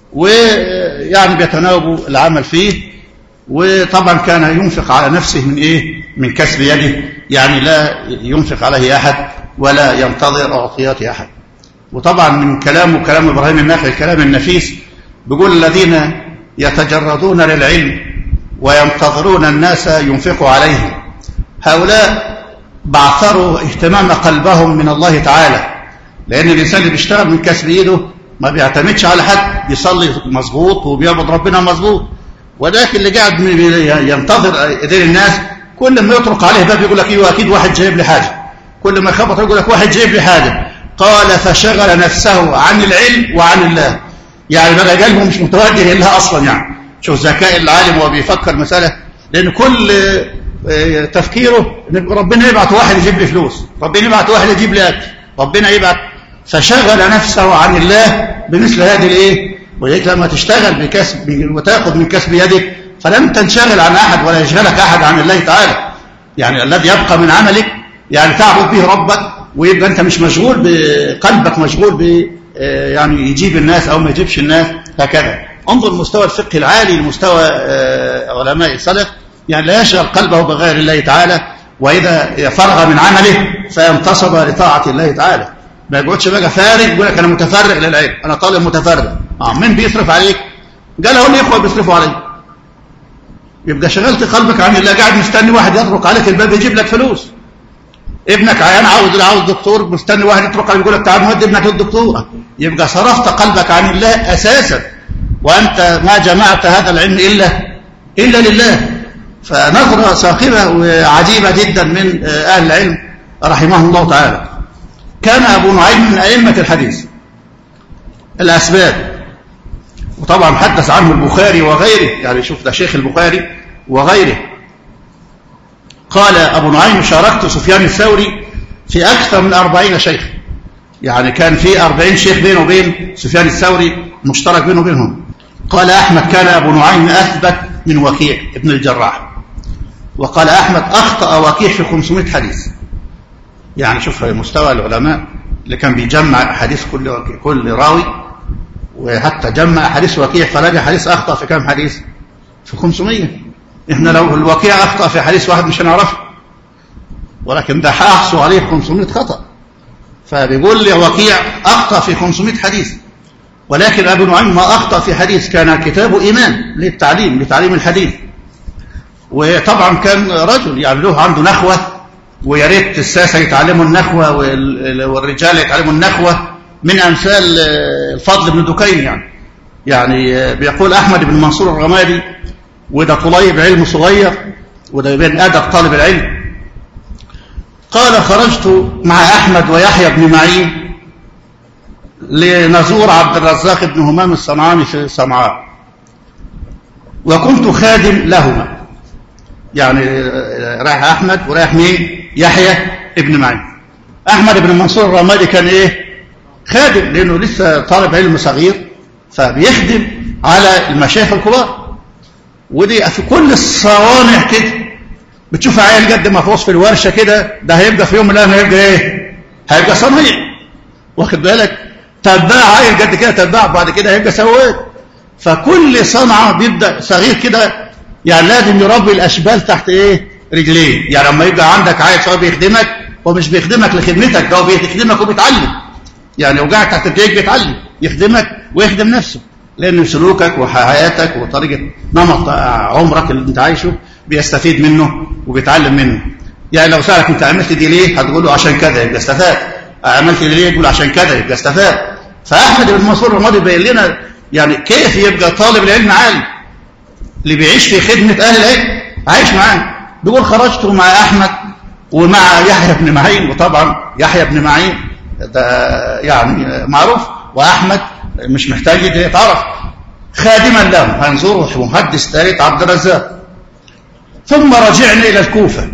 ويعني بيتناوبوا العمل فيه وطبعا كان ينفق على نفسه من ايه من كسب يده يعني لا ينفق عليه احد ولا ينتظر اعطيات احد وطبعا من كلامه كلام ابراهيم الناخعي الكلام النفيس بيقول الذين يتجردون للعلم وينتظرون الناس ينفقوا عليهم هؤلاء بعثروا اهتمام قلبهم من الله تعالى لان الانسان اللي بيشتغل من كسب ايده ما بيعتمدش على حد بيصلي مظبوط وبيعبد ربنا مظبوط ولكن اللي قاعد ينتظر ايدين الناس كل ما يطرق عليه باب يقول لك ايوه اكيد واحد جايب لي حاجه كل ما يخبط يقول لك واحد جايب لي حاجه قال فشغل نفسه عن العلم وعن الله يعني بقى قلبه مش متوجه لها اصلا يعني شوف ذكاء العالم وهو بيفكر مساله لان كل تفكيره ربنا يبعت واحد يجيب لي فلوس ربنا يبعت واحد يجيب لي اكل ربنا يبعت فشغل نفسه عن الله بمثل هذه الايه ولذلك لما تشتغل بكسب وتاخذ من كسب يدك فلم تنشغل عن احد ولا يشغلك احد عن الله تعالى يعني الذي يبقى من عملك يعني تعبد به ربك ويبقى انت مش مشغول بقلبك مشغول ب يعني يجيب الناس او ما يجيبش الناس هكذا انظر مستوى الفقه العالي لمستوى علماء السلف يعني لا يشغل قلبه بغير الله تعالى واذا فرغ من عمله فينتصب لطاعه الله تعالى ما يقعدش بقى فارغ يقول لك انا متفرغ للعلم انا طالب متفرغ اه مين بيصرف عليك قال هم الاخوه بيصرفوا عليك يبقى شغلت قلبك عن الله قاعد مستني واحد يطرق عليك الباب يجيب لك فلوس ابنك عيان عاوز عاوز دكتور مستني واحد يطرق عليك يقول لك تعال نودي ابنك للدكتور يبقى صرفت قلبك عن الله اساسا وانت ما جمعت هذا العلم الا الا لله فنظره ساخره وعجيبه جدا من اهل العلم رحمه الله تعالى كان أبو نعيم من أئمة الحديث الأسباب وطبعا حدث عنه البخاري وغيره يعني شوف ده شيخ البخاري وغيره قال أبو نعيم شاركت سفيان الثوري في أكثر من أربعين شيخ يعني كان في أربعين شيخ بينه وبين سفيان الثوري مشترك بينه وبينهم قال أحمد كان أبو نعيم أثبت من وكيع ابن الجراح وقال أحمد أخطأ وكيع في 500 حديث يعني شوف مستوى العلماء اللي كان بيجمع حديث كل كل راوي وحتى جمع حديث وكيع فلقى حديث اخطا في كم حديث في 500 احنا لو الوكيع اخطا في حديث واحد مش هنعرفه ولكن ده احصوا عليه 500 خطا فبيقول لي وكيع اخطا في 500 حديث ولكن ابو نعيم ما اخطا في حديث كان كتابه امام للتعليم لتعليم الحديث وطبعا كان رجل يعني له عنده نخوه ويا ريت الساسه يتعلموا النخوه والرجال يتعلموا النخوه من امثال الفضل بن دكين يعني يعني بيقول احمد بن منصور الرمادي وده طليب علم صغير وده يبين أدب طالب العلم قال خرجت مع أحمد ويحيى بن معين لنزور عبد الرزاق بن همام الصنعاني في صنعاء وكنت خادم لهما يعني رايح أحمد ورايح مين يحيى ابن معين أحمد بن منصور الرمادي كان إيه خادم لأنه لسه طالب علم صغير فبيخدم على المشايخ الكبار ودي في كل الصوانع كده بتشوف عيل قد محفوظ في الورشة كده ده هيبقى في يوم من الأيام هيبقى إيه هيبقى صنيع واخد بالك تباع عيل قد كده تباع بعد كده هيبقى سواق فكل صنعة بيبدأ صغير كده يعني لازم يربي الأشبال تحت إيه رجليه يعني لما يبقى عندك عيل سواء بيخدمك هو مش بيخدمك لخدمتك ده هو بيخدمك وبيتعلم يعني لو قاعد تحت رجليك بيتعلم يخدمك ويخدم نفسه لأن سلوكك وحياتك وطريقة نمط عمرك اللي انت عايشه بيستفيد منه وبيتعلم منه يعني لو سألك انت عملت دي ليه هتقول له عشان كذا يبقى استفاد عملت دي ليه يقول عشان كذا يبقى استفاد فأحمد بن منصور الرمادي بين لنا يعني كيف يبقى طالب العلم عالم اللي بيعيش في خدمة أهل العلم عايش معاه بيقول خرجت مع أحمد ومع يحيى بن معين وطبعا يحيى بن معين ده يعني معروف وأحمد مش محتاج يتعرف خادما له هنزوره محدث ثالث عبد الرزاق ثم رجعنا إلى الكوفة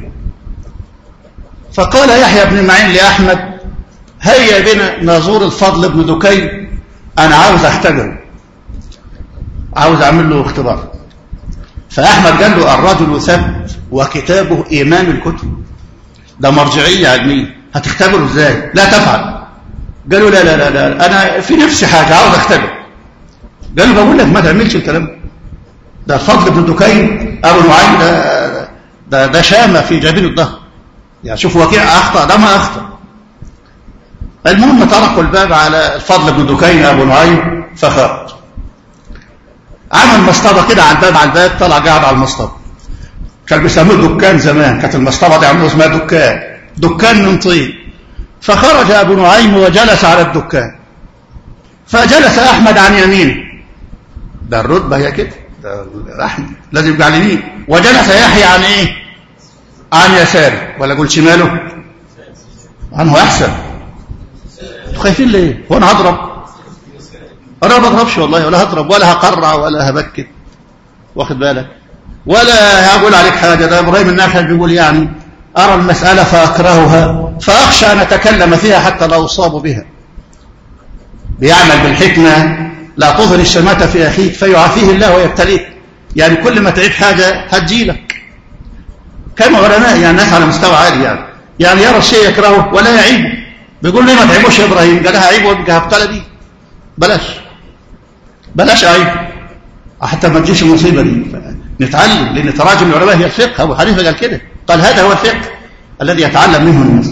فقال يحيى بن معين لأحمد هيا بنا نزور الفضل بن دكين أنا عاوز أختبره عاوز أعمل له اختبار فأحمد قال له الرجل ثبت وكتابه إمام الكتب ده مرجعية علمية هتختبره ازاي لا تفعل قالوا لا لا لا, لا. أنا في نفسي حاجة عاوز أختبر قالوا بقول لك ما تعملش الكلام ده الفضل بن دكين أبو نعيم ده, ده, ده شامة في جبين الظهر يعني شوف وكيع أخطأ ده ما أخطأ المهم طرقوا الباب على الفضل بن دكين أبو نعيم فخرج عمل مصطبة كده على الباب على الباب طلع قاعد على المصطبة كان بيسموه دكان زمان كانت المصطبة دي عملوا اسمها دكان دكان من طين فخرج أبو نعيم وجلس على الدكان فجلس أحمد عن يمينه ده الرتبة هي كده ده أحمد لازم يبقى على اليمين وجلس يحيى عن إيه عن يساره ولا أقول شماله عنه أحسن خايفين ليه هو أنا هضرب أنا ما بضربش والله ولا هضرب ولا هقرع ولا هبكت واخد بالك ولا هقول عليك حاجة ده إبراهيم النخل بيقول يعني أرى المسألة فأكرهها فأخشى أن أتكلم فيها حتى لا أصاب بها بيعمل بالحكمة لا تظهر الشماتة في أخيك فيعافيه الله ويبتليك يعني كل ما تعيب حاجة هتجيلك كانوا علماء يعني ناس على مستوى عالي يعني يعني يرى الشيء يكرهه ولا يعيبه بيقول ليه ما تعيبوش يا إبراهيم قال لها عيبه وابقى هبتلى بيه بلاش بلاش عيب حتى ما تجيش المصيبة دي نتعلم لأن تراجم العلماء هي الفقه أبو حنيفة قال كده قال هذا هو الفقه الذي يتعلم منه الناس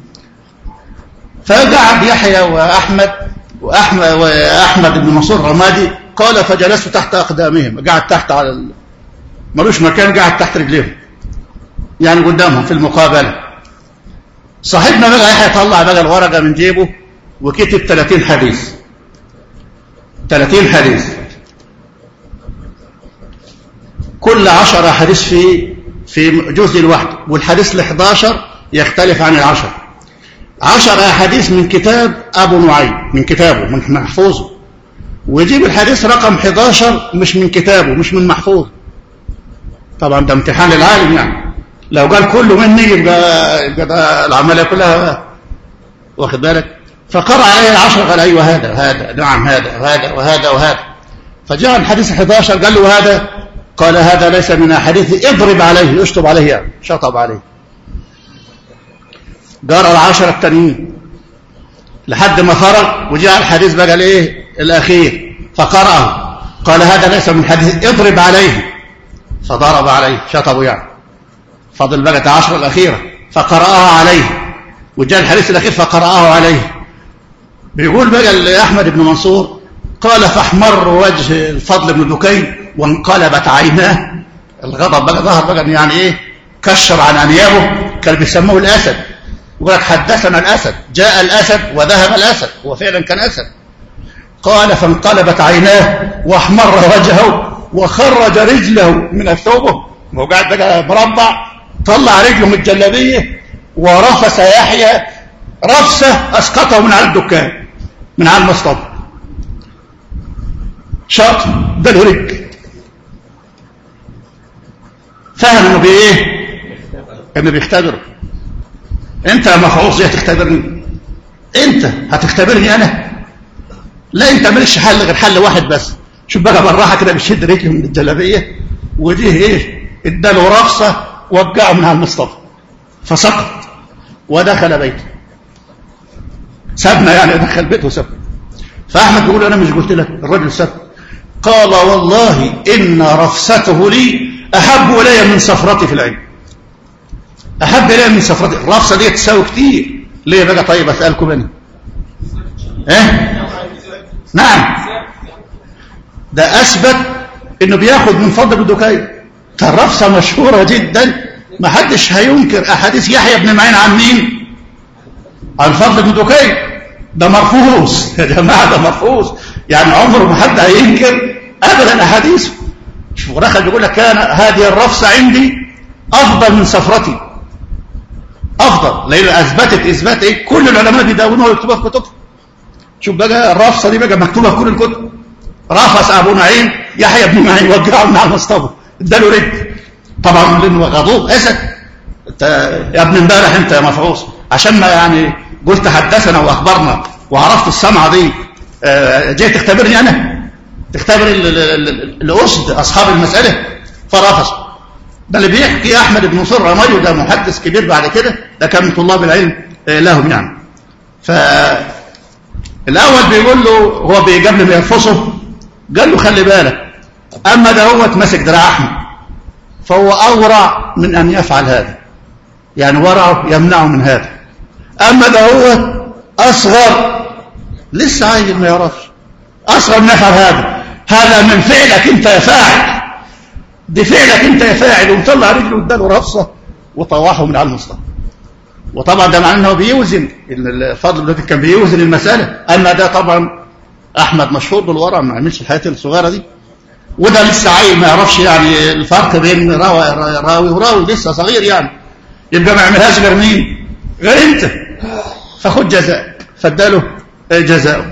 فقعد يحيى وأحمد وأحمد, وأحمد بن منصور الرمادي قال فجلست تحت أقدامهم قعد تحت على ال... ملوش مكان قعد تحت رجليهم يعني قدامهم في المقابلة صاحبنا بقى يحيى طلع بقى الورقة من جيبه وكتب 30 حديث 30 حديث كل عشر حديث في في جزء لوحده والحديث ال11 يختلف عن العشر عشر أحاديث من كتاب أبو نعيم من كتابه من محفوظه ويجيب الحديث رقم 11 مش من كتابه مش من محفوظ طبعا ده امتحان للعالم يعني لو قال كله مني يبقى يبقى ده العملية كلها واخد بالك فقرأ عليه العشر قال أيوة هذا هذا نعم هذا وهذا وهذا وهذا فجاء الحديث 11 قال له هذا قال هذا ليس من أحاديث اضرب عليه اشطب عليه يعني شطب عليه قرأ العشرة التانيين لحد ما فرغ وجاء الحديث بقى الايه الأخير فقرأه قال هذا ليس من حديث اضرب عليه فضرب عليه شطبه يعني فضل بقى العشرة الأخيرة فقرأها عليه وجاء الحديث الأخير فقرأه عليه بيقول بقى أحمد بن منصور قال فاحمر وجه الفضل بن دكين وانقلبت عيناه الغضب بقى ظهر بقى يعني ايه كشر عن انيابه كان بيسموه الاسد يقول لك حدثنا الاسد جاء الاسد وذهب الاسد هو فعلا كان اسد قال فانقلبت عيناه واحمر وجهه وخرج رجله من الثوبه ما هو قاعد بقى مربع طلع رجله من الجلابيه ورفس يحيى رفسه اسقطه من على الدكان من على المصطبه شاط ده له رجل فهم انه بايه انه بيختبره انت يا مفعوص زي هتختبرني انت هتختبرني انا لا انت مالكش حل غير حل واحد بس شوف بقى بالراحه كده بيشد رجله من الجلابيه ودي ايه اداله رفسه وقعه من على المصطفى فسقط ودخل بيته سابنا يعني دخل بيته وسابنا فاحمد بيقول انا مش قلت لك الرجل ساب قال والله ان رفسته لي احب الي من سفرتي في العلم احب الي من سفرتي الرفسه دي تساوي كتير ليه بقى طيب اسالكم انا ايه نعم ده اثبت انه بياخد من فضل الدكاي الرفسه مشهوره جدا ما حدش هينكر احاديث يحيى بن معين عن مين عن فضل بن دكين ده مرفوض يا جماعه ده مرفوض يعني عمره ما حد هينكر ابدا احاديثه شوف دخل بيقول لك كان هذه الرفسه عندي افضل من سفرتي افضل لان اثبتت اثبات ايه كل العلماء بيدونوها ويكتبوها في كتبهم شوف بقى الرفسه دي بقى مكتوبه في كل الكتب رفس ابو نعيم يحيى بن معين وقعه من على المصطبه اداله رجل طبعا لانه غضوب اسد انت يا ابن امبارح انت يا مفعوص عشان ما يعني قلت حدثنا واخبرنا وعرفت السمعه دي جاي تختبرني انا تختبر الاسد اصحاب المساله فرفض ده اللي بيحكي احمد بن نصر رمي ده محدث كبير بعد كده ده كان من طلاب العلم لهم يعني ف الاول بيقول له هو قبل ما يرفصه قال له خلي بالك اما ده هو اتمسك دراع احمد فهو أورع من أن يفعل هذا يعني ورعه يمنعه من هذا أما ده هو أصغر لسه عايز ما يعرفش أصغر من يفعل هذا هذا من فعلك أنت يا فاعل دي فعلك أنت يا فاعل ومطلع رجله واداله رفصة وطوحه من على المصطفى وطبعا ده معناه انه بيوزن الفضل ده كان بيوزن المسألة أما ده طبعا أحمد مشهور بالورع ما عملش الحياة الصغيرة دي وده لسه عيل ما يعرفش يعني الفرق بين راوي, راوي وراوي لسه صغير يعني يبقى ما يعملهاش غير مين غير انت فخد جزاء فاداله جزاءه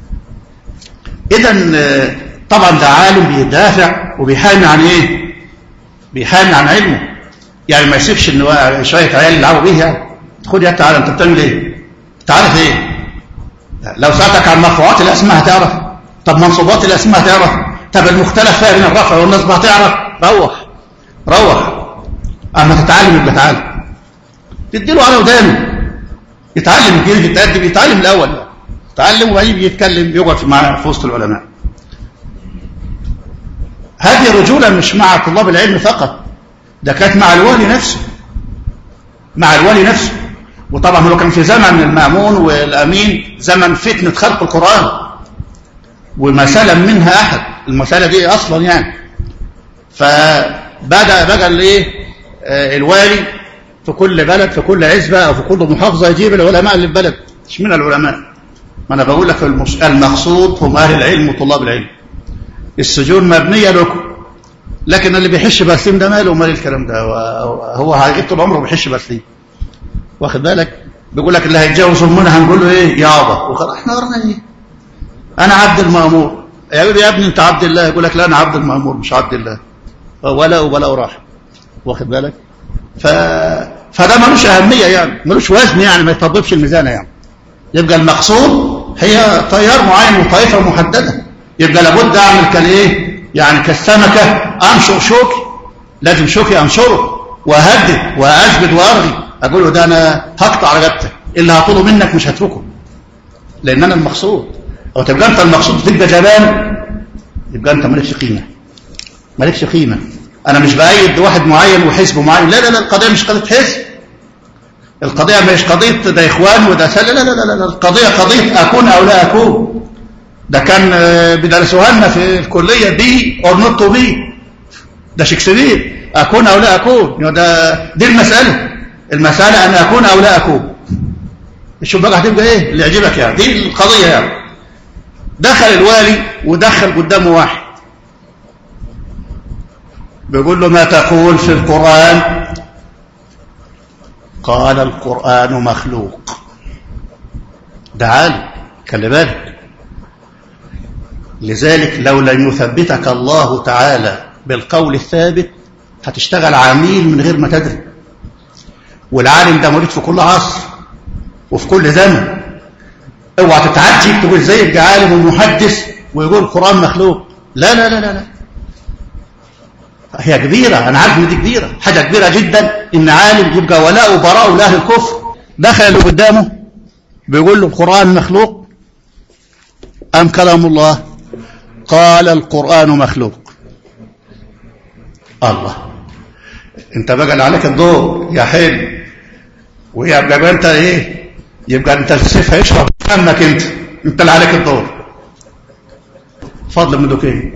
اذا طبعا ده عالم بيدافع وبيحامي عن ايه بيحامي عن علمه يعني ما يسيبش ان شويه عيال يلعبوا بيه يعني خد يا تعالى انت بتعمل ايه تعرف ايه لو سالتك عن مرفوعات الاسماء هتعرف طب منصوبات الاسماء هتعرف طب المختلف فيها بين الرفع والنصب هتعرف روح روح اما تتعلم يبقى تعالى تديله على ودانه يتعلم يجي يتقدم يتعلم الاول يتعلم وبعدين يتكلم يقعد مع في وسط العلماء هذه رجوله مش مع طلاب العلم فقط ده كانت مع الوالي نفسه مع الوالي نفسه وطبعا هو كان في زمن المامون والامين زمن فتنه خلق القران وما سلم منها احد المساله دي اصلا يعني فبدا بقى الايه الوالي في كل بلد في كل عزبه او في كل محافظه يجيب العلماء اللي في البلد مش من العلماء ما انا بقول لك المقصود هم اهل العلم وطلاب العلم السجون مبنيه لكم لكن اللي بيحش بسيم ده ماله ومال الكلام ده هو هيغيب طول عمره بيحش بسيم واخد بالك بيقول لك اللي هيتجوز امنا هنقول له ايه يابا وخلاص احنا ورانا ايه انا عبد المامور يا يا ابني انت عبد الله يقول لك لا انا عبد المامور مش عبد الله ولا ولا راح واخد بالك ف فده ملوش اهميه يعني ملوش وزن يعني ما يطببش الميزان يعني يبقى المقصود هي تيار معين وطائفه محدده يبقى لابد اعمل كالايه يعني كالسمكه انشر شوكي لازم شوكي انشره واهدد واثبت وارغي اقول له ده انا هقطع رقبتك اللي هطلبه منك مش هتركه لان انا المقصود او تبقى انت المقصود تبقى جبان يبقى انت مالكش قيمه مالكش قيمه انا مش بايد واحد معين وحزب معين لا لا لا القضيه مش قضيه حزب القضيه مش قضيه ده اخوان وده سل لا لا لا لا القضيه قضيه اكون او لا اكون ده كان بيدرسوها لنا في الكليه بي اور نوت تو بي ده شكسبير اكون او لا اكون ده دي المساله المساله ان اكون او لا اكون شوف بقى هتبقى ايه اللي يعجبك يعني دي القضيه يعني دخل الوالي ودخل قدامه واحد بيقول له ما تقول في القرآن قال القرآن مخلوق ده عالم خلي بالك لذلك لو لم يثبتك الله تعالى بالقول الثابت هتشتغل عميل من غير ما تدري والعالم ده موجود في كل عصر وفي كل زمن اوعى تتعجب تقول ازاي يبقى عالم ومحدث ويقول القرآن مخلوق لا لا لا لا لا هي كبيرة أنا عارف إن دي كبيرة حاجة كبيرة جدا إن عالم يبقى ولاء وبراء لأهل الكفر دخل اللي قدامه بيقول له القرآن مخلوق أم كلام الله قال القرآن مخلوق الله انت بقى اللي عليك الدور يا حلو ويبقى انت ايه يبقى انت السيف هيشرب فمك انت انت اللي عليك الدور فضل من دوكين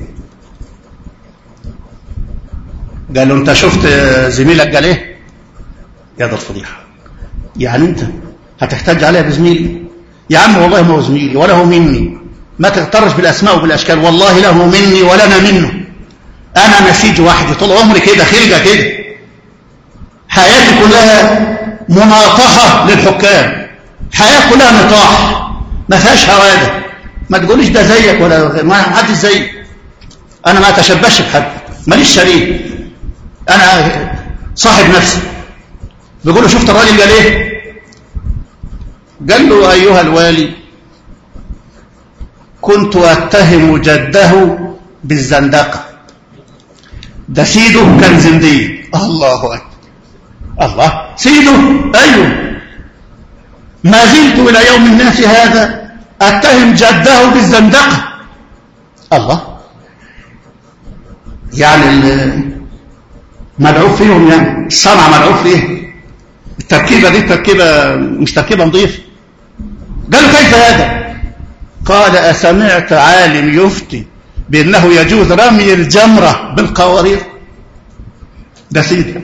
قال له انت شفت زميلك قال ايه يا ده الفضيحه يعني انت هتحتاج عليها بزميلي يا عم والله ما هو زميلي ولا هو مني ما تغترش بالاسماء وبالاشكال والله لا هو مني ولا انا منه انا نسيج وحدي طول عمري كده خلقه كده حياتي كلها مناطحه للحكام حياه كلها نطاح ما فيهاش هواده ما تقوليش ده زيك ولا ما حد زيك انا ما اتشبهش بحد ماليش شريك انا صاحب نفسي بيقول له شفت الراجل قال ايه قال له ايها الوالي كنت اتهم جده بالزندقه ده سيده كان زنديق الله اكبر الله سيده ايوه ما زلت الى يوم الناس هذا اتهم جده بالزندقه الله يعني مدعوف فيهم يعني الصنعة مدعوف فيه التركيبة دي تركيبة مش تركيبة نظيفة قالوا كيف هذا قال أسمعت عالم يفتي بأنه يجوز رمي الجمرة بالقوارير ده سيدي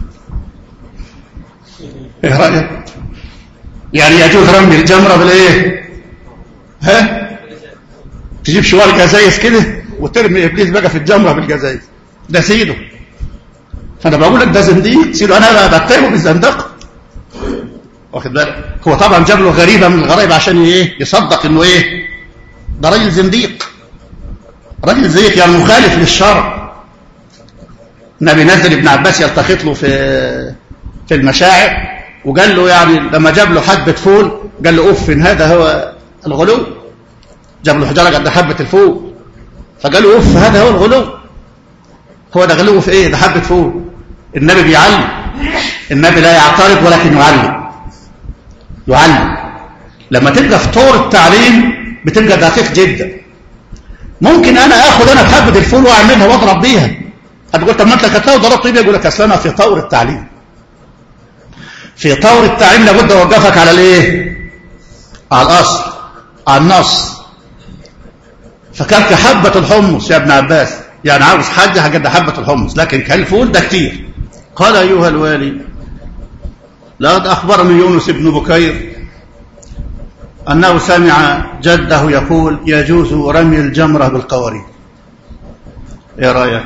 ايه رأيك يعني يجوز رمي الجمرة بالايه ها تجيب شوال جزايز كده وترمي ابليس بقى في الجمرة بالجزايز ده سيده فانا بقول لك ده زنديق سيده انا بتهمه بالزندقه واخد بالك هو طبعا جاب له غريبه من الغرائب عشان ايه يصدق انه ايه ده راجل زنديق راجل زنديق يعني مخالف للشرع النبي نزل ابن عباس يلتقط له في في المشاعر وقال له يعني لما جاب له حبه فول قال له اوف هذا هو الغلو جاب له حجره قد حبه الفول فقال له اوف هذا هو الغلو هو ده غلو في ايه ده حبه فول النبي بيعلم النبي لا يعترض ولكن يعلم يعلم لما تبقى في طور التعليم بتبقى دقيق جدا ممكن انا اخد انا بحبه الفول واعملها واضرب بيها هتقول طب ما انت كتبتها وضربت بيها يقول لك اصل انا في طور التعليم في طور التعليم لابد اوقفك على الايه على الاصل على النص فكان كحبه الحمص يا ابن عباس يعني عاوز حاجه هجد حبه الحمص لكن كالفول ده كتير قال ايها الوالي لقد اخبرني يونس بن بكير انه سمع جده يقول يجوز رمي الجمره بالقوارير ايه رايك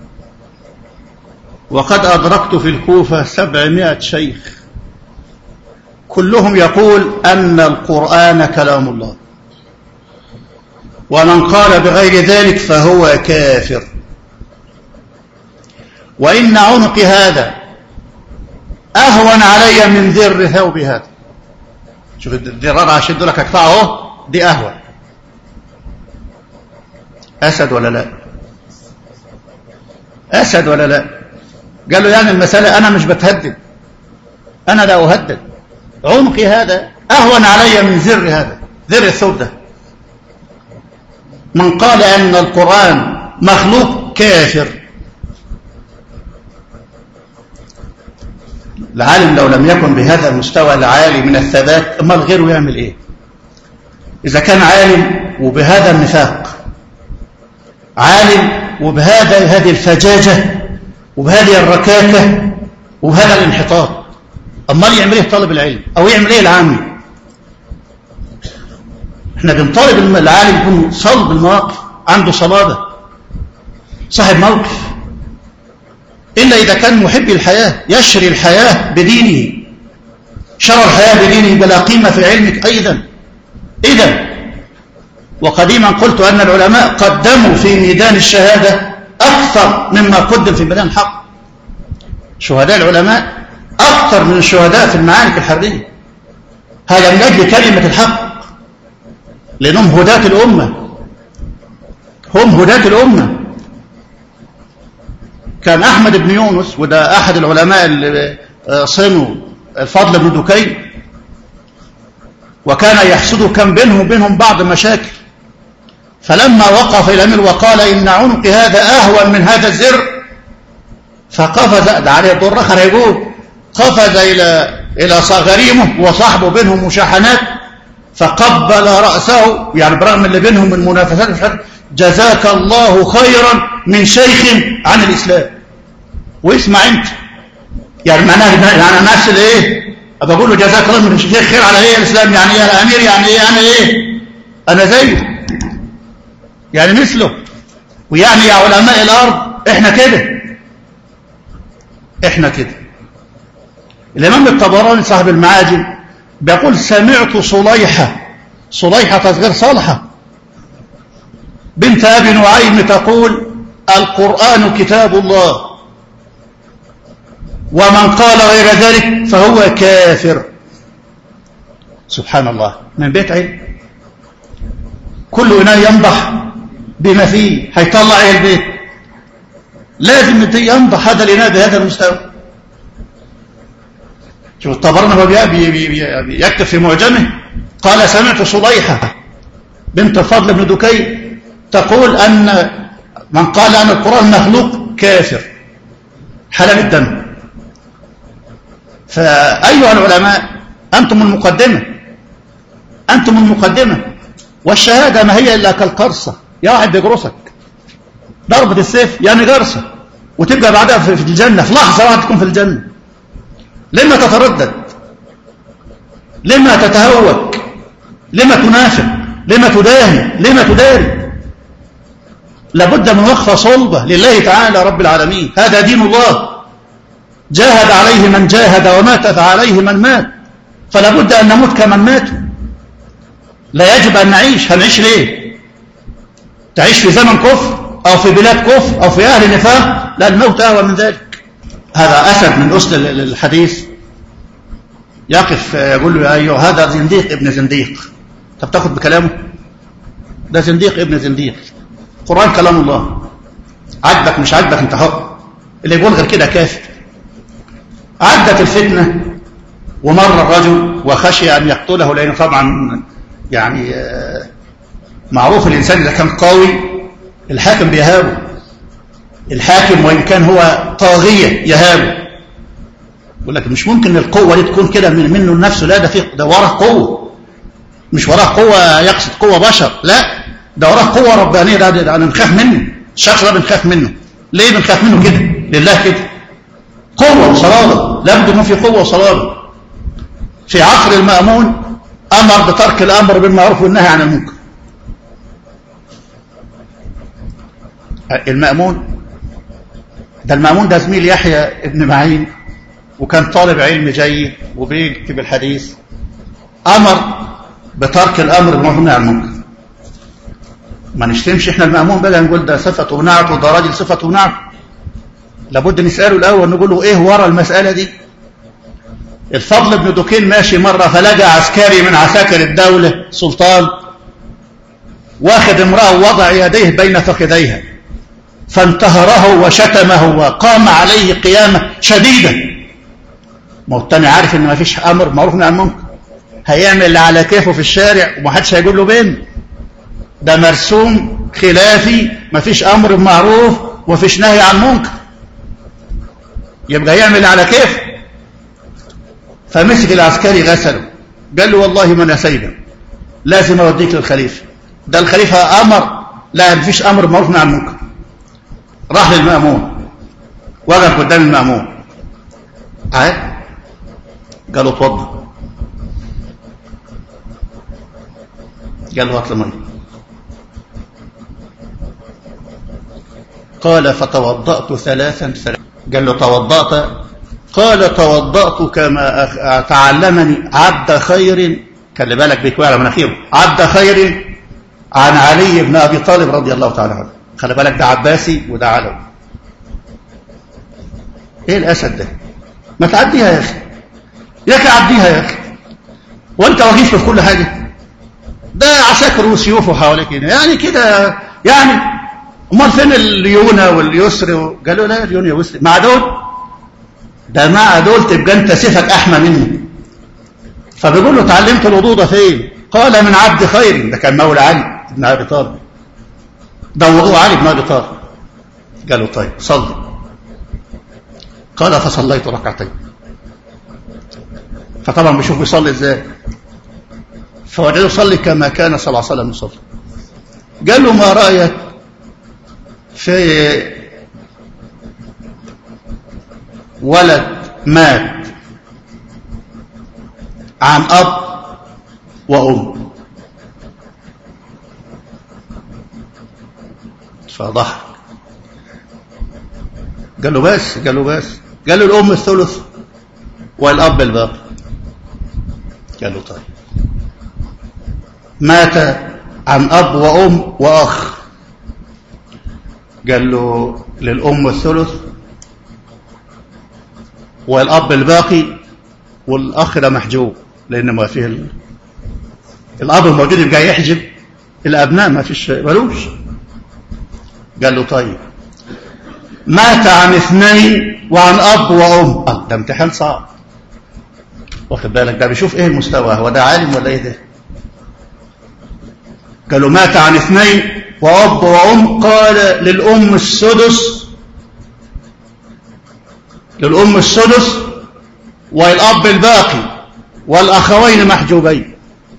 وقد ادركت في الكوفه سبعمائه شيخ كلهم يقول ان القران كلام الله ومن قال بغير ذلك فهو كافر وإن عنق هذا أهون علي من ذر ثوب هذا شوف الذرار هشد لك أقطعه دي أهون أسد ولا لا أسد ولا لا قال له يعني المسألة أنا مش بتهدد أنا لا أهدد عنقي هذا أهون علي من ذر هذا ذر الثوب ده من قال أن القرآن مخلوق كافر العالم لو لم يكن بهذا المستوى العالي من الثبات امال غيره يعمل ايه اذا كان عالم وبهذا النفاق عالم وبهذا هذه الفجاجه وبهذه الركاكه وبهذا الانحطاط امال يعمل ايه طالب العلم او يعمل ايه العامي احنا بنطالب العالم يكون صلب المواقف عنده صلابه صاحب موقف إلا إذا كان محب الحياة يشري الحياة بدينه شرى الحياة بدينه بلا قيمة في علمك أيضا إذا وقديما قلت أن العلماء قدموا في ميدان الشهادة أكثر مما قدم في ميدان الحق شهداء العلماء أكثر من الشهداء في المعارك الحربية هذا من أجل كلمة الحق لأنهم هداة الأمة هم هداة الأمة كان أحمد بن يونس وده أحد العلماء اللي صنوا الفضل بن دكين وكان يحسد كم بينهم وبينهم بعض مشاكل فلما وقف إلى الأمير وقال إن عنق هذا أهون من هذا الزر فقفز ده عليه الدور آخر هيقول قفز إلى إلى غريمه وصاحبه بينهم مشاحنات فقبل رأسه يعني برغم اللي بينهم من منافسات جزاك الله خيرا من شيخ عن الإسلام واسمع انت يعني معناها يعني نفس الايه ابى اقول له جزاك الله من شيخ خير على ايه الاسلام يعني ايه يا امير يعني ايه انا ايه انا زيه يعني مثله ويعني يا علماء الارض احنا كده احنا كده الامام الطبراني صاحب المعاجم بيقول سمعت صليحه صليحه تصغير صالحه بنت ابي نعيم تقول القران كتاب الله ومن قال غير ذلك فهو كافر سبحان الله من بيت علم كل إناء ينضح بما فيه هيطلع ايه البيت لازم ينضح هذا الإناء بهذا المستوى شوف الطبراني هو بي بي بي يكتب في معجمه قال سمعت صليحة بنت الفضل بن دكي تقول أن من قال أن القرآن مخلوق كافر حلال الدم فأيها العلماء أنتم المقدمة أنتم المقدمة والشهادة ما هي إلا كالقرصة يا واحد بيجرسك ضربة السيف يعني جرسة وتبقى بعدها في الجنة في لحظة واحدة تكون في الجنة لما تتردد لما تتهوك لما تنافق لما تداهي لما تداري لابد من وقفة صلبة لله تعالى رب العالمين هذا دين الله جاهد عليه من جاهد ومات عليه من مات فلا بد أن نموت كمن ماتوا لا يجب أن نعيش هنعيش ليه تعيش في زمن كفر أو في بلاد كفر أو في أهل نفاق لا الموت أهوى من ذلك هذا أسد من أسل الحديث يقف يقول له يا أيها هذا زنديق ابن زنديق طب تاخد بكلامه ده زنديق ابن زنديق قرآن كلام الله عجبك مش عجبك انت حر اللي يقول غير كده كافر عدت الفتنة ومر الرجل وخشي أن يقتله لأنه طبعا يعني معروف الإنسان إذا كان قوي الحاكم بيهابه الحاكم وإن كان هو طاغية يهابه يقول لك مش ممكن القوة دي تكون كده من منه لنفسه لا ده في ده وراه قوة مش وراه قوة يقصد قوة بشر لا ده وراه قوة ربانية ده, ده, ده بنخاف منه الشخص ده بنخاف منه ليه بنخاف منه كده لله كده قوة وصلابة لابد يكون في قوة وصلابة في عصر المأمون أمر بترك الأمر بالمعروف والنهي عن المنكر المأمون ده المأمون ده زميل يحيى ابن معين وكان طالب علم جيد وبيكتب الحديث أمر بترك الأمر بالمعروف والنهي عن المنكر ما نشتمش احنا المأمون بقى نقول ده صفة ونعت وده راجل صفة ونعت لابد نسأله الأول نقول له إيه ورا المسألة دي الفضل بن دكين ماشي مرة فلقى عسكري من عساكر الدولة سلطان واخد امرأة ووضع يديه بين فخذيها فانتهره وشتمه وقام عليه قيامة شديدة ما هو التاني عارف ان ما فيش امر معروف عن المنكر هيعمل اللي على كيفه في الشارع ومحدش هيجيب له بين ده مرسوم خلافي ما فيش امر معروف ومفيش نهي عن منكر يبقى يعمل على كيف فمسك العسكري غسله قال له والله ما نسينا لازم اوديك للخليفه ده الخليفه امر لا مفيش امر معروف عن المنكر راح للمامون وقف قدام المامون عاد قال له اتوضى قال له هات ميه قال فتوضأت ثلاثا ثلاثا قال له توضأت قال توضأت كما أخ- تعلمني عبد خير خلي بالك بيكوي على مناخيره عبد خير عن علي بن أبي طالب رضي الله تعالى عنه خلي بالك ده عباسي وده علوي ايه الاسد ده ما تعديها يا اخي يا اخي عديها يا اخي وانت وظيفه في كل حاجه ده عساكر وسيوف حواليك هنا يعني كده يعني امال فين الليونه واليسر قالوا لا الليونه واليسر مع دول ده مع دول تبقى انت سيفك احمى منه فبيقول له اتعلمت الوضوء ده فين قال من عبد خير ده كان مولى علي بن ابي طالب ده وضوء علي بن ابي طالب قالوا طيب صلي قال فصليت ركعتين فطبعا بيشوف بيصلي ازاي فوجده يصلي كما كان صلى الله عليه وسلم يصلي قال له ما رايك في ولد مات عن اب وام فضحك قال له بس قال له بس قال له الام الثلث والاب الباقي قال له طيب مات عن اب وام واخ قال له للام الثلث والاب الباقي والاخ ده محجوب لان ما فيه ال... الاب الموجود يبقى يحجب الابناء ما فيش ملوش قال له طيب مات عن اثنين وعن اب وام آه، ده امتحان صعب واخد بالك ده بيشوف ايه المستوى هو ده عالم ولا ايه ده قالوا مات عن اثنين واب وام قال للام السدس للام السدس والاب الباقي والاخوين محجوبين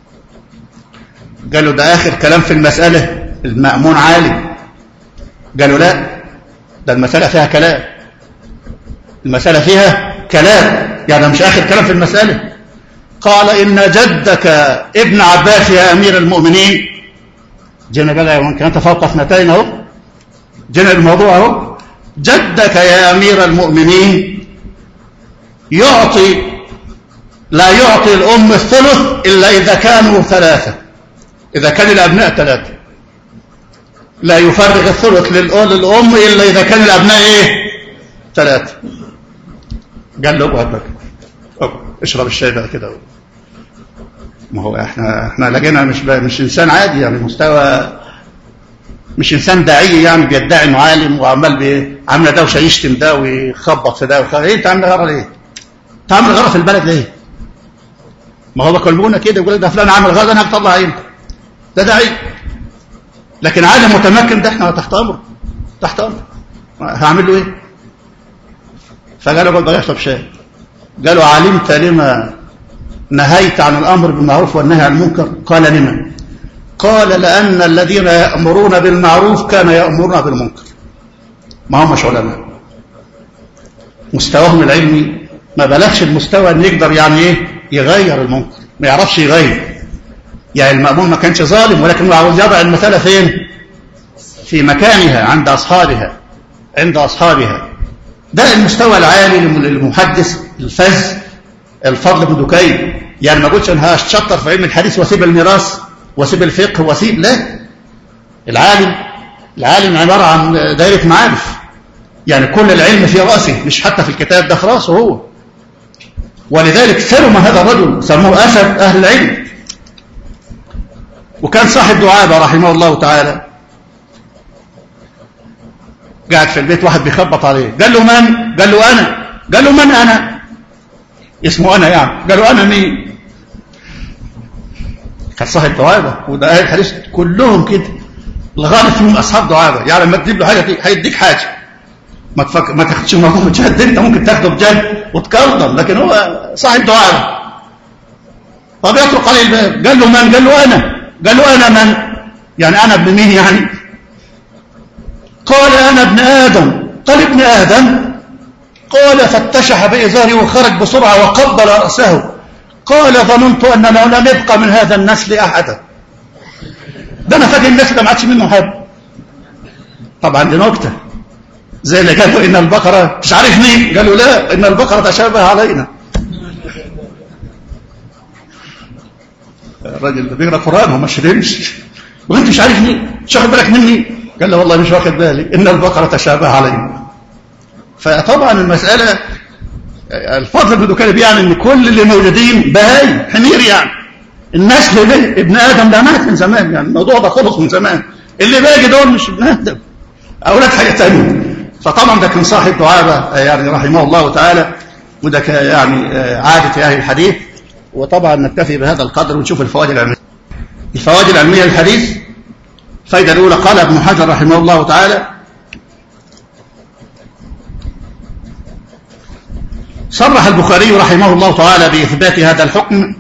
قالوا ده اخر كلام في المساله المامون عالم قالوا لا ده المساله فيها كلام المساله فيها كلام يعني مش اخر كلام في المساله قال ان جدك ابن عباس يا امير المؤمنين جينا بقى يمكن انت فوق اثنتين اهو جينا الموضوع اهو جدك يا امير المؤمنين يعطي لا يعطي الام الثلث الا اذا كانوا ثلاثه اذا كان الابناء ثلاثه لا يفرغ الثلث للأ- للام الا اذا كان الابناء ايه ثلاثه قال له اقعد بقى اقعد اشرب الشاي بقى كده ما هو احنا احنا لقينا مش بقى مش انسان عادي يعني مستوى مش انسان داعيه يعني بيدعي انه عالم وعمال بي- عامله دوشه يشتم ده ويخبط في ده ويخ- ايه انت عامل غلط ليه؟ انت عامل غلط في البلد ليه؟ ما هو بكلمونا كده يقول لك ده فلان عامل غلط انا هطلع عينه ده داعي لكن عالم متمكن ده احنا تحت امره تحت امره هعمل له ايه؟ فقالوا قال بقى يشرب شاي قالوا علمت لما نهيت عن الامر بالمعروف والنهي عن المنكر قال لما قال لان الذين يامرون بالمعروف كانوا يامرون بالمنكر ما همش علماء مستواهم العلمي ما بلغش المستوى ان يقدر يعني ايه يغير المنكر ما يعرفش يغير يعني المأمون ما كانش ظالم ولكن عاوز يضع المسألة فين في مكانها عند أصحابها عند أصحابها ده المستوى العالي للمحدث الفز الفضل بن دكين يعني ما قلتش انا هشطر في علم الحديث واسيب الميراث واسيب الفقه واسيب لا العالم العالم عباره عن دائره معارف يعني كل العلم في راسه مش حتى في الكتاب ده في راسه هو ولذلك ثرم هذا الرجل سموه اسد اهل العلم وكان صاحب دعابه رحمه الله تعالى قاعد في البيت واحد بيخبط عليه قال له من قال له انا قال له من انا اسمه انا يعني قال له انا مين كان صاحب دعابه وده اهل الحديث كلهم كده الغالب فيهم اصحاب دعابه يعني لما تجيب له حاجه هيديك حاجه ما تفكر ما تاخدش الموضوع بجد انت ممكن تاخده بجد وتكرضم لكن هو صاحب دعابه طب يطرق عليه الباب قال له من قال له انا قال له انا من يعني انا ابن مين يعني قال انا ابن ادم قال ابن ادم قال فاتشح بإزاره وخرج بسرعة وقبل رأسه قال ظننت أننا لم يبقى من هذا النسل أحدا ده أنا فاكر النسل ده ما عادش منه حد طبعا دي نكتة زي اللي قالوا إن البقرة مش عارف مين قالوا لا إن البقرة تشابه علينا الراجل اللي بيقرا قرآن وما شرمش وانت مش عارف مين مش واخد بالك مني قال له والله مش واخد بالي إن البقرة تشابه علينا فطبعا المسألة الفضل بن دكان يعني ان كل اللي موجودين بهاي حمير يعني النسل ده ابن ادم ده مات من زمان يعني الموضوع ده خلص من زمان اللي باقي دول مش ابن ادم اولاد حاجه ثانيه فطبعا ده كان صاحب دعابه يعني رحمه الله تعالى وده يعني عاده اهل الحديث وطبعا نكتفي بهذا القدر ونشوف الفوائد العلميه الفوائد العلميه للحديث الفائده الاولى قال ابن حجر رحمه الله تعالى صرح البخاري رحمه الله تعالى بإثبات هذا الحكم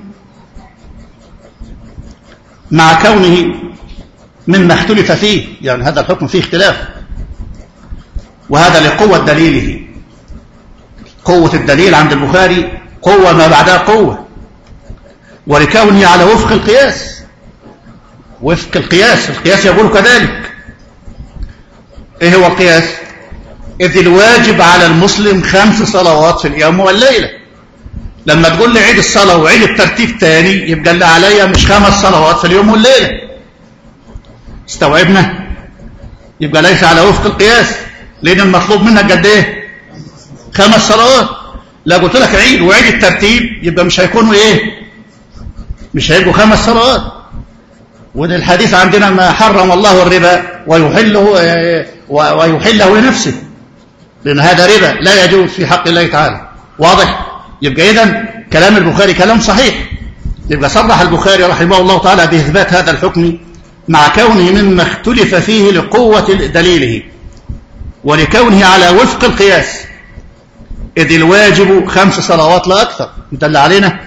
مع كونه مما اختلف فيه يعني هذا الحكم فيه اختلاف وهذا لقوة دليله قوة الدليل عند البخاري قوة ما بعدها قوة ولكونه على وفق القياس وفق القياس القياس يقول كذلك ايه هو القياس إذ الواجب على المسلم خمس صلوات في اليوم والليلة لما تقول لي عيد الصلاة وعيد الترتيب تاني يبقى اللي عليا مش خمس صلوات في اليوم والليلة استوعبنا يبقى ليس على وفق القياس لأن المطلوب منك قد ايه خمس صلوات لا قلت لك عيد وعيد الترتيب يبقى مش هيكونوا ايه مش هيبقوا خمس صلوات وده الحديث عندنا ما حرم الله الربا ويحله ويحله لنفسه لأن هذا ربا لا يجوز في حق الله تعالى واضح يبقى إذن كلام البخاري كلام صحيح يبقى صرح البخاري رحمه الله تعالى بإثبات هذا الحكم مع كونه مما اختلف فيه لقوة دليله ولكونه على وفق القياس إذ الواجب خمس صلوات لا أكثر دل علينا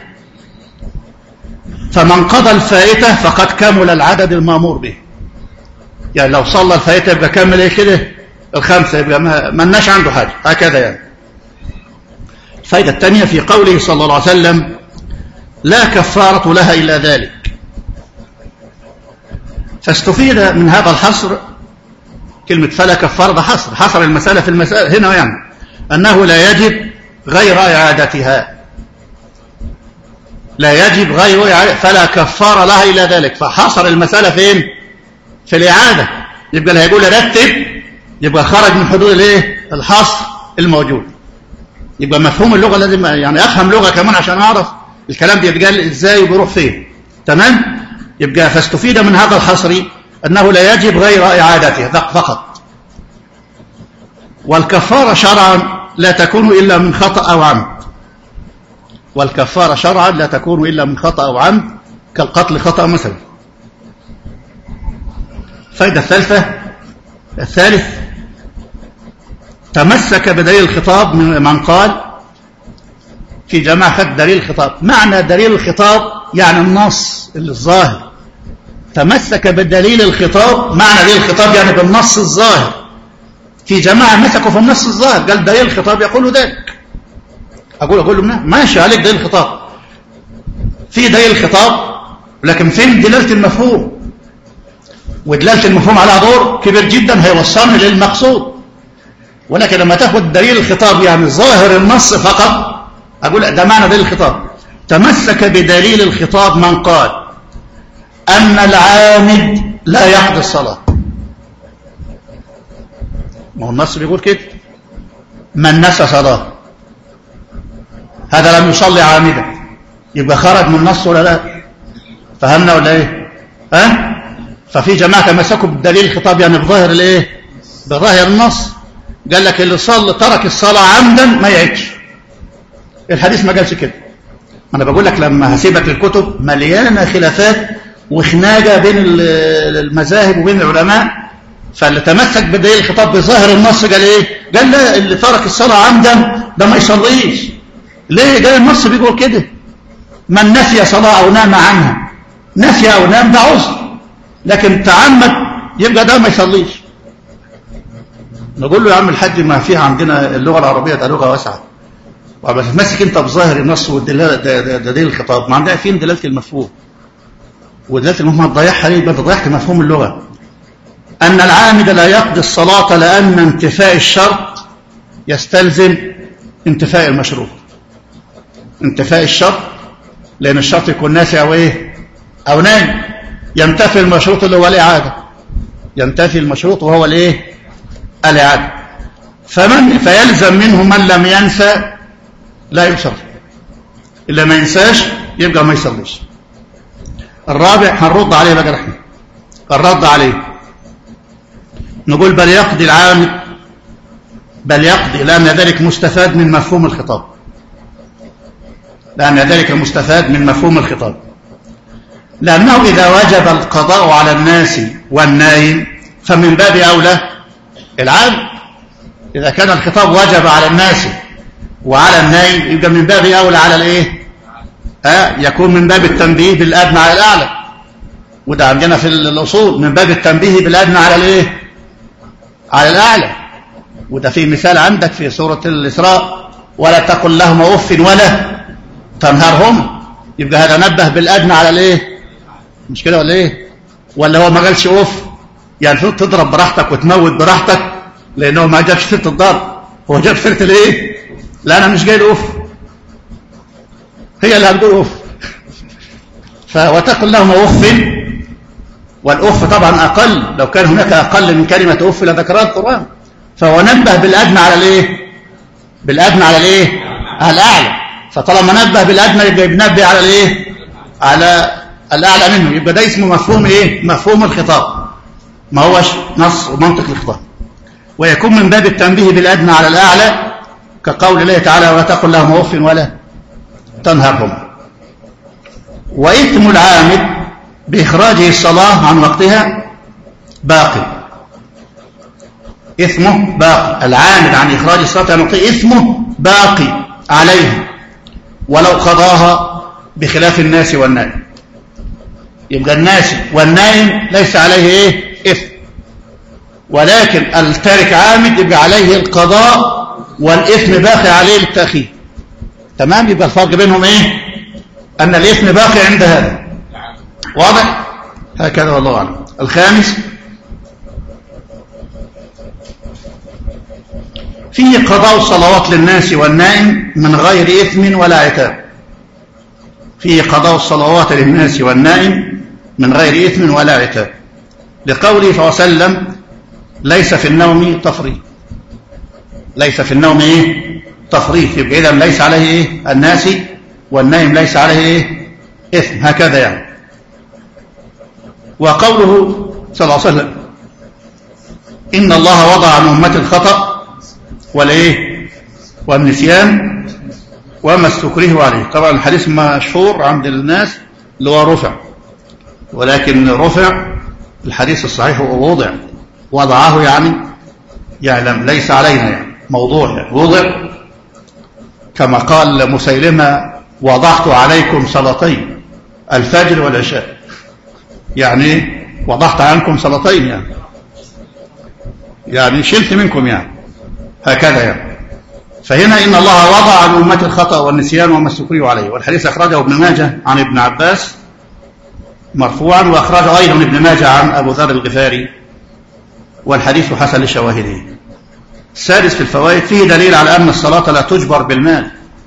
فمن قضى الفائتة فقد كمل العدد المامور به يعني لو صلى الفائتة يبقى كمل ايه كده الخمسة يبقى ما مناش عنده حاجة هكذا يعني الفائدة الثانية في قوله صلى الله عليه وسلم لا كفارة لها إلا ذلك فاستفيد من هذا الحصر كلمة فلا كفارة ده حصر حصر المسألة في المسألة هنا يعني أنه لا يجب غير إعادتها لا يجب غير إعادة فلا كفارة لها إلا ذلك فحصر المسألة فين في الإعادة يبقى اللي هيقول رتب يبقى خرج من حدود الايه الحصر الموجود يبقى مفهوم اللغة لازم يعني أفهم لغة كمان عشان أعرف الكلام بيتقال إزاي وبيروح فين تمام يبقى فاستفيد من هذا الحصر أنه لا يجب غير إعادته فقط والكفارة شرعا لا تكون إلا من خطأ أو عمد والكفارة شرعا لا تكون إلا من خطأ أو عمد كالقتل خطأ مثلا الفائدة الثالثة الثالث تمسك بدليل الخطاب من قال في جماعة خد دليل الخطاب معنى دليل الخطاب يعني النص اللي الظاهر تمسك بدليل الخطاب معنى دليل الخطاب يعني بالنص الظاهر في جماعة مسكوا في النص الظاهر قال دليل الخطاب يقول ذلك أقول أقول له ماشي عليك دليل الخطاب في دليل الخطاب لكن فين دلالة المفهوم ودلالة المفهوم على دور كبير جدا هيوصلني للمقصود ولكن لما تاخد دليل الخطاب يعني ظاهر النص فقط أقول ده معنى دليل الخطاب تمسك بدليل الخطاب من قال أن العامد لا يقضي الصلاة ما هو النص بيقول كده من نسى صلاة هذا لم يصلي عامدا يبقى خرج من النص ولا لا فهمنا ولا ايه ها أه؟ ففي جماعة تمسكوا بدليل الخطاب يعني بظاهر الايه بظاهر النص قال لك اللي صلى ترك الصلاة عمدا ما يعيدش الحديث ما قالش كده ما انا بقول لك لما هسيبك الكتب مليانة خلافات وخناقة بين المذاهب وبين العلماء فاللي تمسك بدليل الخطاب بظاهر النص قال ايه قال لا اللي ترك الصلاة عمدا ده ما يصليش ليه قال النص بيقول كده من نسي صلاة او نام عنها نسي او نام ده عذر لكن تعمد يبقى ده ما يصليش نقول له يا عم الحاج ما فيها عندنا اللغة العربية ده لغة واسعة بس ماسك انت بظاهر النص والدلالة ده, ده, ده دليل الخطاب ما عندنا فين دلالة المفهوم ودلالة المفهوم هتضيعها ليه يبقى انت ضيعت مفهوم اللغة أن العامد لا يقضي الصلاة لأن انتفاء الشرط يستلزم انتفاء المشروط انتفاء الشرط لأن الشرط يكون ناسي أو إيه أو نايم ينتفي المشروط اللي هو الإعادة ينتفي المشروط وهو الإيه الإعادة فمن فيلزم منه من لم ينسى لا يصلي إلا ما ينساش يبقى ما يصليش الرابع هنرد عليه بقى رحمه الرد عليه نقول بل يقضي العامد بل يقضي لأن ذلك مستفاد من مفهوم الخطاب لأن ذلك مستفاد من مفهوم الخطاب لأنه إذا وجب القضاء على الناس والنايم فمن باب أولى العام إذا كان الخطاب وجب على الناس وعلى النايم يبقى من باب أولى على الإيه آه يكون من باب التنبيه بالأدنى على الأعلى وده عندنا في الأصول من باب التنبيه بالأدنى على الإيه على الأعلى وده في مثال عندك في سورة الإسراء ولا تقل لهم أف ولا تنهرهم يبقى هذا نبه بالأدنى على الإيه مش كده ولا إيه ولا هو ما قالش أف يعني المفروض تضرب براحتك وتموت براحتك لأنه ما جابش سيرة الضرب هو جاب سيرة الإيه لا أنا مش جاي لأف هي اللي هتقول أف فوتقل لهم أف والأف طبعا أقل لو كان هناك أقل من كلمة أف لذكرها القرآن فهو نبه بالأدنى على الإيه بالأدنى على الإيه على الأعلى فطالما نبه بالأدنى يبقى ينبه على الإيه على الأعلى منه يبقى ده اسمه مفهوم إيه مفهوم الخطاب ما هوش نص ومنطق الخطاب ويكون من باب التنبيه بالأدنى على الأعلى كقول الله تعالى ولا تقل لهم أف ولا تنهرهم وإثم العامد بإخراجه الصلاة عن وقتها باقي إثمه باقي العامد عن إخراج الصلاة عن وقتها إثمه باقي عليه ولو قضاها بخلاف الناس والنائم يبقى الناس والنائم ليس عليه إيه إثم ولكن التارك عامد يبقى عليه القضاء والإثم باقي عليه للتأخير تمام يبقى الفرق بينهم إيه أن الإثم باقي عند هذا واضح هكذا والله أعلم الخامس فيه قضاء الصلوات للناس والنائم من غير إثم ولا عتاب فيه قضاء الصلوات للناس والنائم من غير إثم ولا عتاب لقوله صلى الله عليه وسلم ليس في النوم تفريط ليس في النوم إيه تفريط يبقى إذا ليس عليه إيه الناس والنائم ليس عليه إيه إثم هكذا يعني وقوله صلى الله عليه وسلم إن الله وضع عن أمة الخطأ والإيه والنسيان وما استكره عليه طبعا الحديث مشهور عند الناس اللي هو رفع ولكن رفع الحديث الصحيح ووضع وضعه يعني يعلم ليس علينا يعني موضوع يعني وضع كما قال مسيلمة وضعت عليكم صلاتين الفجر والعشاء يعني وضعت عنكم صلاتين يعني يعني شلت منكم يعني هكذا يعني فهنا إن الله وضع عن أمة الخطأ والنسيان وما استكرهوا عليه والحديث أخرجه ابن ماجه عن ابن عباس مرفوعا وأخرجه أيضا ابن ماجه عن أبو ذر الغفاري والحديث حسن لشواهده السادس في الفوائد فيه دليل على أن الصلاة لا تجبر بالمال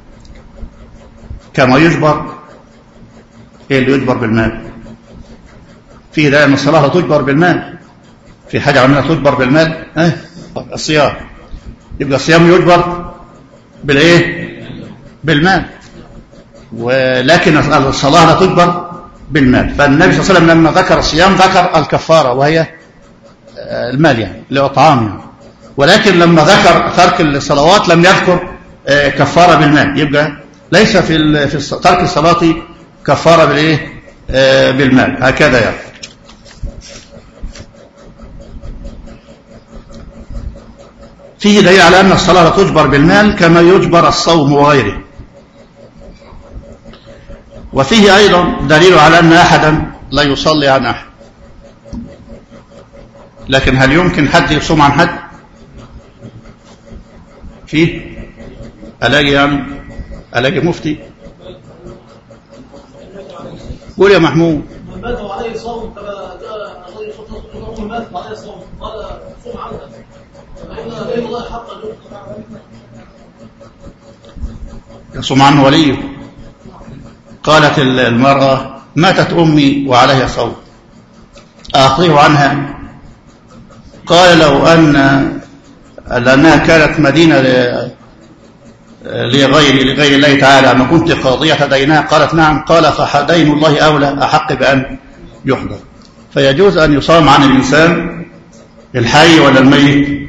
كما يجبر ايه اللي يجبر بالمال فيه دليل أن الصلاة لا تجبر بالمال في حاجة عملنا تجبر بالمال اه الصيام يبقى الصيام يجبر بالايه بالمال ولكن الصلاة لا تجبر بالمال فالنبي صلى الله عليه وسلم لما ذكر الصيام ذكر الكفارة وهي المال يعني لإطعام يعني ولكن لما ذكر ترك الصلوات لم يذكر كفارة بالمال يبقى ليس في في ترك الصلاة كفارة بالايه بالمال هكذا يعني فيه دليل على أن الصلاة لا تجبر بالمال كما يجبر الصوم وغيره وفيه أيضا دليل على أن أحدا لا يصلي عن أحد لكن هل يمكن حد يصوم عن حد فيه ألاقي يعني ألاقي مفتي قول يا محمود الأم مات بعد الصوم قال صوم عنها فإن غير الله حق يصوم عنه وليه قالت المرأة ماتت أمي وعليها صوم أعطيه عنها قال لو أن لأنها كانت مدينة ل- لغير لغير الله تعالى ما كنت قاضية دينها قالت نعم قال فدين الله أولى أحق بأن يحضر فيجوز أن يصام عن الإنسان الحي ولا الميت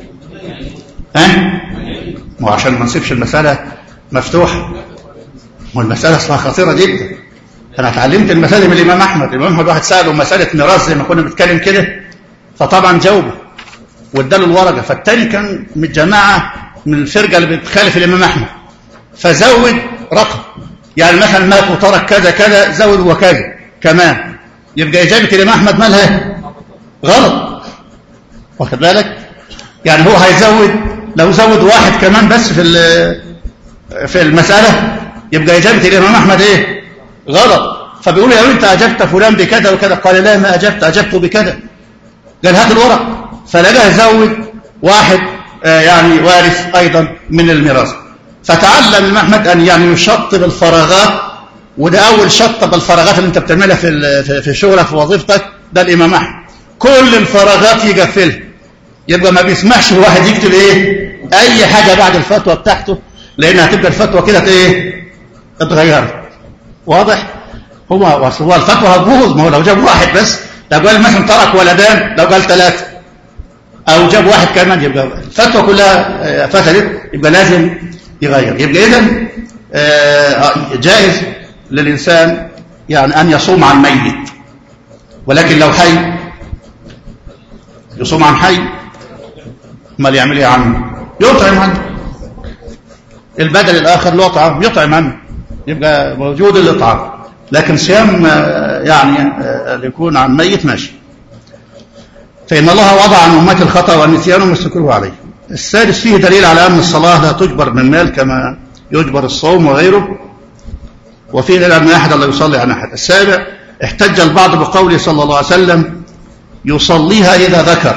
ها وعشان ما نسيبش المسألة مفتوحة والمسألة أصلها خطيرة جدا أنا اتعلمت المسألة من الإمام أحمد الإمام أحمد واحد سأله مسألة ميراث زي ما كنا بنتكلم كده فطبعا جاوبه واداله الورقة فالتاني كان من الجماعة من الفرقة اللي بتخالف الإمام أحمد فزود رقم يعني مثلا مات وترك كذا كذا زود وكذا كمان يبقى إجابة الإمام أحمد مالها غلط واخد بالك يعني هو هيزود لو زود واحد كمان بس في ال- في المسألة يبقى إجابة الإمام أحمد إيه غلط فبيقول لو أنت أجبت فلان بكذا وكذا قال لا ما أجبت أجبته بكذا قال هات الورق فلقى يزود واحد آه، يعني وارث أيضا من الميراث فتعلم الإمام أحمد أن يعني يشطب الفراغات وده أول شطب الفراغات اللي أنت بتعملها في ال- في- في شغلك في وظيفتك ده الإمام أحمد كل الفراغات يقفلها يبقى ما بيسمحش الواحد يكتب ايه اي حاجة بعد الفتوى بتاعته لان هتبقى الفتوى كده ايه اتغيرت واضح هو أصل هو الفتوى هتبوظ ما هو لو جاب واحد بس لو قال مثلا ترك ولدان لو قال ثلاثة او جاب واحد كمان يبقى الفتوى كلها آه، فسدت يبقى لازم يغير يبقى اذا آه، جائز للانسان يعني ان يصوم عن ميت ولكن لو حي يصوم عن حي امال يعمل ايه عنه يطعم عنه البدل الاخر له طعام يطعم عنه يبقى موجود الاطعام لكن صيام آه، يعني آه، اللي يكون عن ميت ماشي فإن الله وضع عن أمة الخطأ والنسيان وما استكرهوا عليه السادس فيه دليل على أن الصلاة لا تجبر من مال كما يجبر الصوم وغيره وفيه دليل أن أحد لا يصلي عن أحد السابع احتج البعض بقوله صلى الله عليه وسلم يصليها إذا ذكر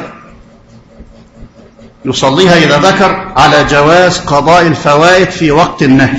يصليها إذا ذكر على جواز قضاء الفوائد في وقت النهي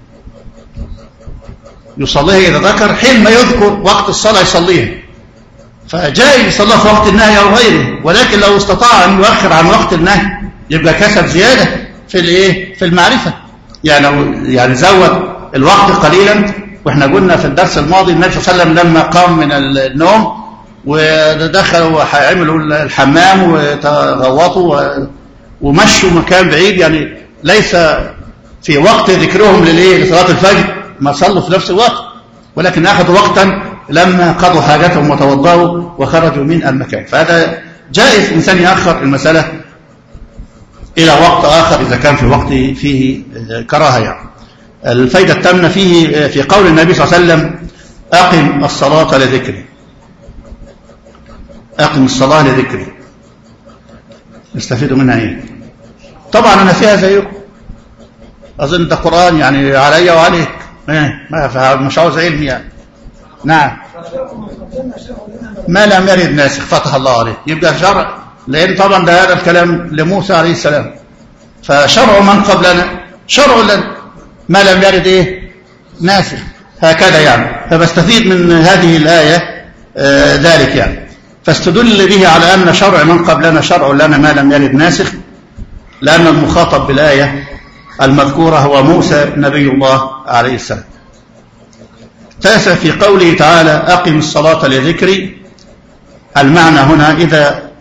يصليها إذا ذكر حين ما يذكر وقت الصلاة يصليها فجائز يصليها في وقت النهي أو غيره ولكن لو استطاع أن يؤخر عن وقت النهي يبقى كسب زيادة في الإيه في المعرفة يعني لو يعني زود الوقت قليلا واحنا قلنا في الدرس الماضي النبي صلى الله عليه وسلم لما قام من النوم ودخلوا وعملوا الحمام وتغوطوا و- ومشوا مكان بعيد يعني ليس في وقت ذكرهم للايه لصلاه الفجر ما صلوا في نفس الوقت ولكن اخذوا وقتا لما قضوا حاجتهم وتوضأوا وخرجوا من المكان فهذا جائز انسان ياخر المساله الى وقت اخر اذا كان في وقت فيه كراهه يعني الفائده التامه فيه في قول النبي صلى الله عليه وسلم اقم الصلاه لذكري اقم الصلاه لذكري نستفيد منها ايه طبعا انا فيها زيكم اظن ده قران يعني علي وعليك ايه ما مش عاوز علم يعني نعم ما لم يرد ناسخ فتح الله عليه يبقى شرع لان طبعا ده هذا الكلام لموسى عليه السلام فشرع من قبلنا شرع لنا ما لم يرد ايه ناسخ هكذا يعني فبستفيد من هذه الايه آه ذلك يعني فاستدل به على ان شرع من قبلنا شرع لنا ما لم يرد ناسخ لان المخاطب بالايه المذكوره هو موسى نبي الله عليه السلام تاسع في قوله تعالى أقم الصلاة لذكري المعنى هنا إذا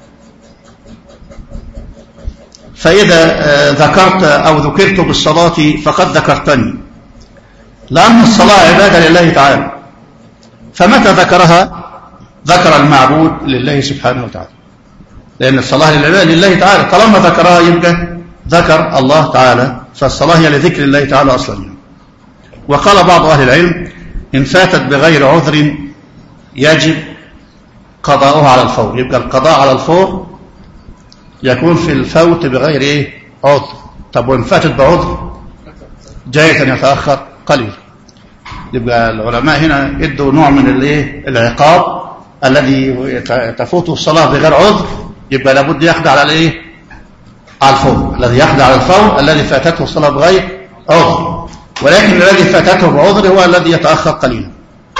فإذا آه، ذكرت أو ذكرت بالصلاة فقد ذكرتني لأن الصلاة عبادة لله تعالى فمتى ذكرها ذكر المعبود لله سبحانه وتعالى لأن الصلاة لله لله تعالى طالما ذكرها يبقى ذكر الله تعالى فالصلاة هي لذكر الله تعالى أصلا يعني. وقال بعض أهل العلم إن فاتت بغير عذر يجب قضاؤها على الفور يبقى القضاء على الفور يكون في الفوت بغير إيه؟ عذر طب وإن فاتت بعذر جايز أن يتأخر قليل يبقى العلماء هنا ادوا نوع من الايه العقاب الذي تفوته الصلاة بغير عذر يبقى لابد يخضع على الايه على الفور الذي يخضع على الفور الذي فاتته الصلاة بغير عذر ولكن الذي فاتته بعذر هو الذي يتأخر قليلا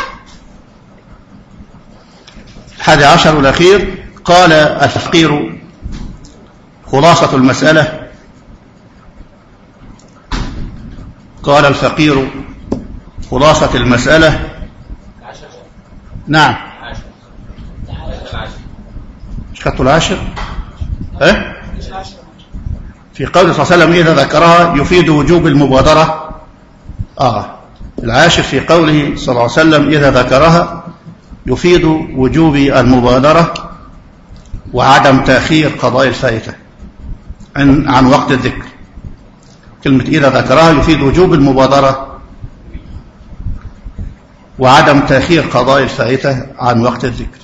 الحادي عشر والأخير قال التفقير خلاصة المسألة قال الفقير خلاصة المسألة نعم مش خدتوا العاشر اه في قول صلى الله عليه وسلم إذا ذكرها يفيد وجوب المبادرة آه العاشر في قوله صلى الله عليه وسلم إذا ذكرها يفيد وجوب المبادرة وعدم تأخير قضاء الفائتة عن, عن وقت الذكر كلمة إذا ذكرها يفيد وجوب المبادرة وعدم تأخير قضاء الفائتة عن وقت الذكر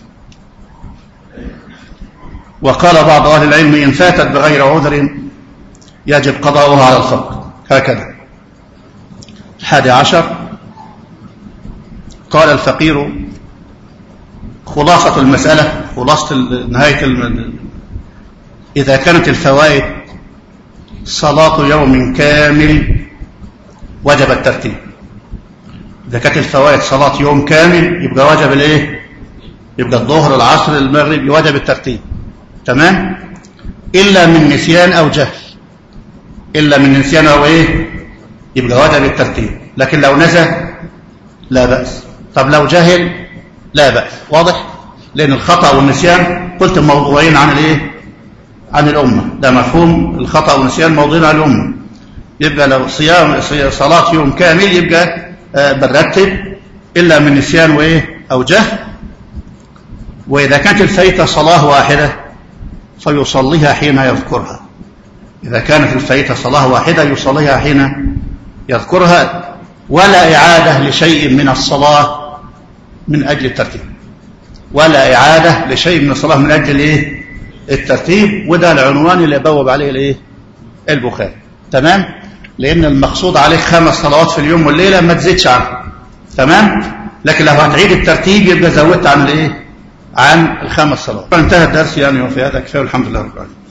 وقال بعض أهل العلم إن فاتت بغير عذر يجب قضاؤها على الفور هكذا الحادي عشر قال الفقير خلاصة المسألة خلاصة نهاية الم... إذا كانت الفوائد صلاة يوم كامل وجب الترتيب إذا كانت الفوائد صلاة يوم كامل يبقى وجب الإيه؟ يبقى الظهر العصر المغرب وجب الترتيب تمام؟ إلا من نسيان أو جهل إلا من نسيان أو إيه؟ يبقى وجب الترتيب لكن لو نسى لا بأس طب لو جهل لا بأس واضح لأن الخطأ والنسيان قلت موضوعين عن الإيه عن الأمة ده مفهوم الخطأ والنسيان موضوعين عن الأمة يبقى لو صيام صلاة يوم كامل يبقى آه بنرتب إلا من نسيان وإيه أو جهل وإذا كانت الفايتة صلاة واحدة فيصليها حين يذكرها إذا كانت الفايتة صلاة واحدة يصليها حين يذكرها ولا إعادة لشيء من الصلاة من أجل الترتيب ولا إعادة لشيء من الصلاة من أجل إيه؟ الترتيب وده العنوان اللي بوب عليه الإيه؟ البخاري تمام لأن المقصود عليك خمس صلوات في اليوم والليلة ما تزيدش عنه تمام لكن لو هتعيد الترتيب يبقى زودت عن الإيه عن الخمس صلوات انتهى الدرس يعني وفي هذا كفاية والحمد لله رب العالمين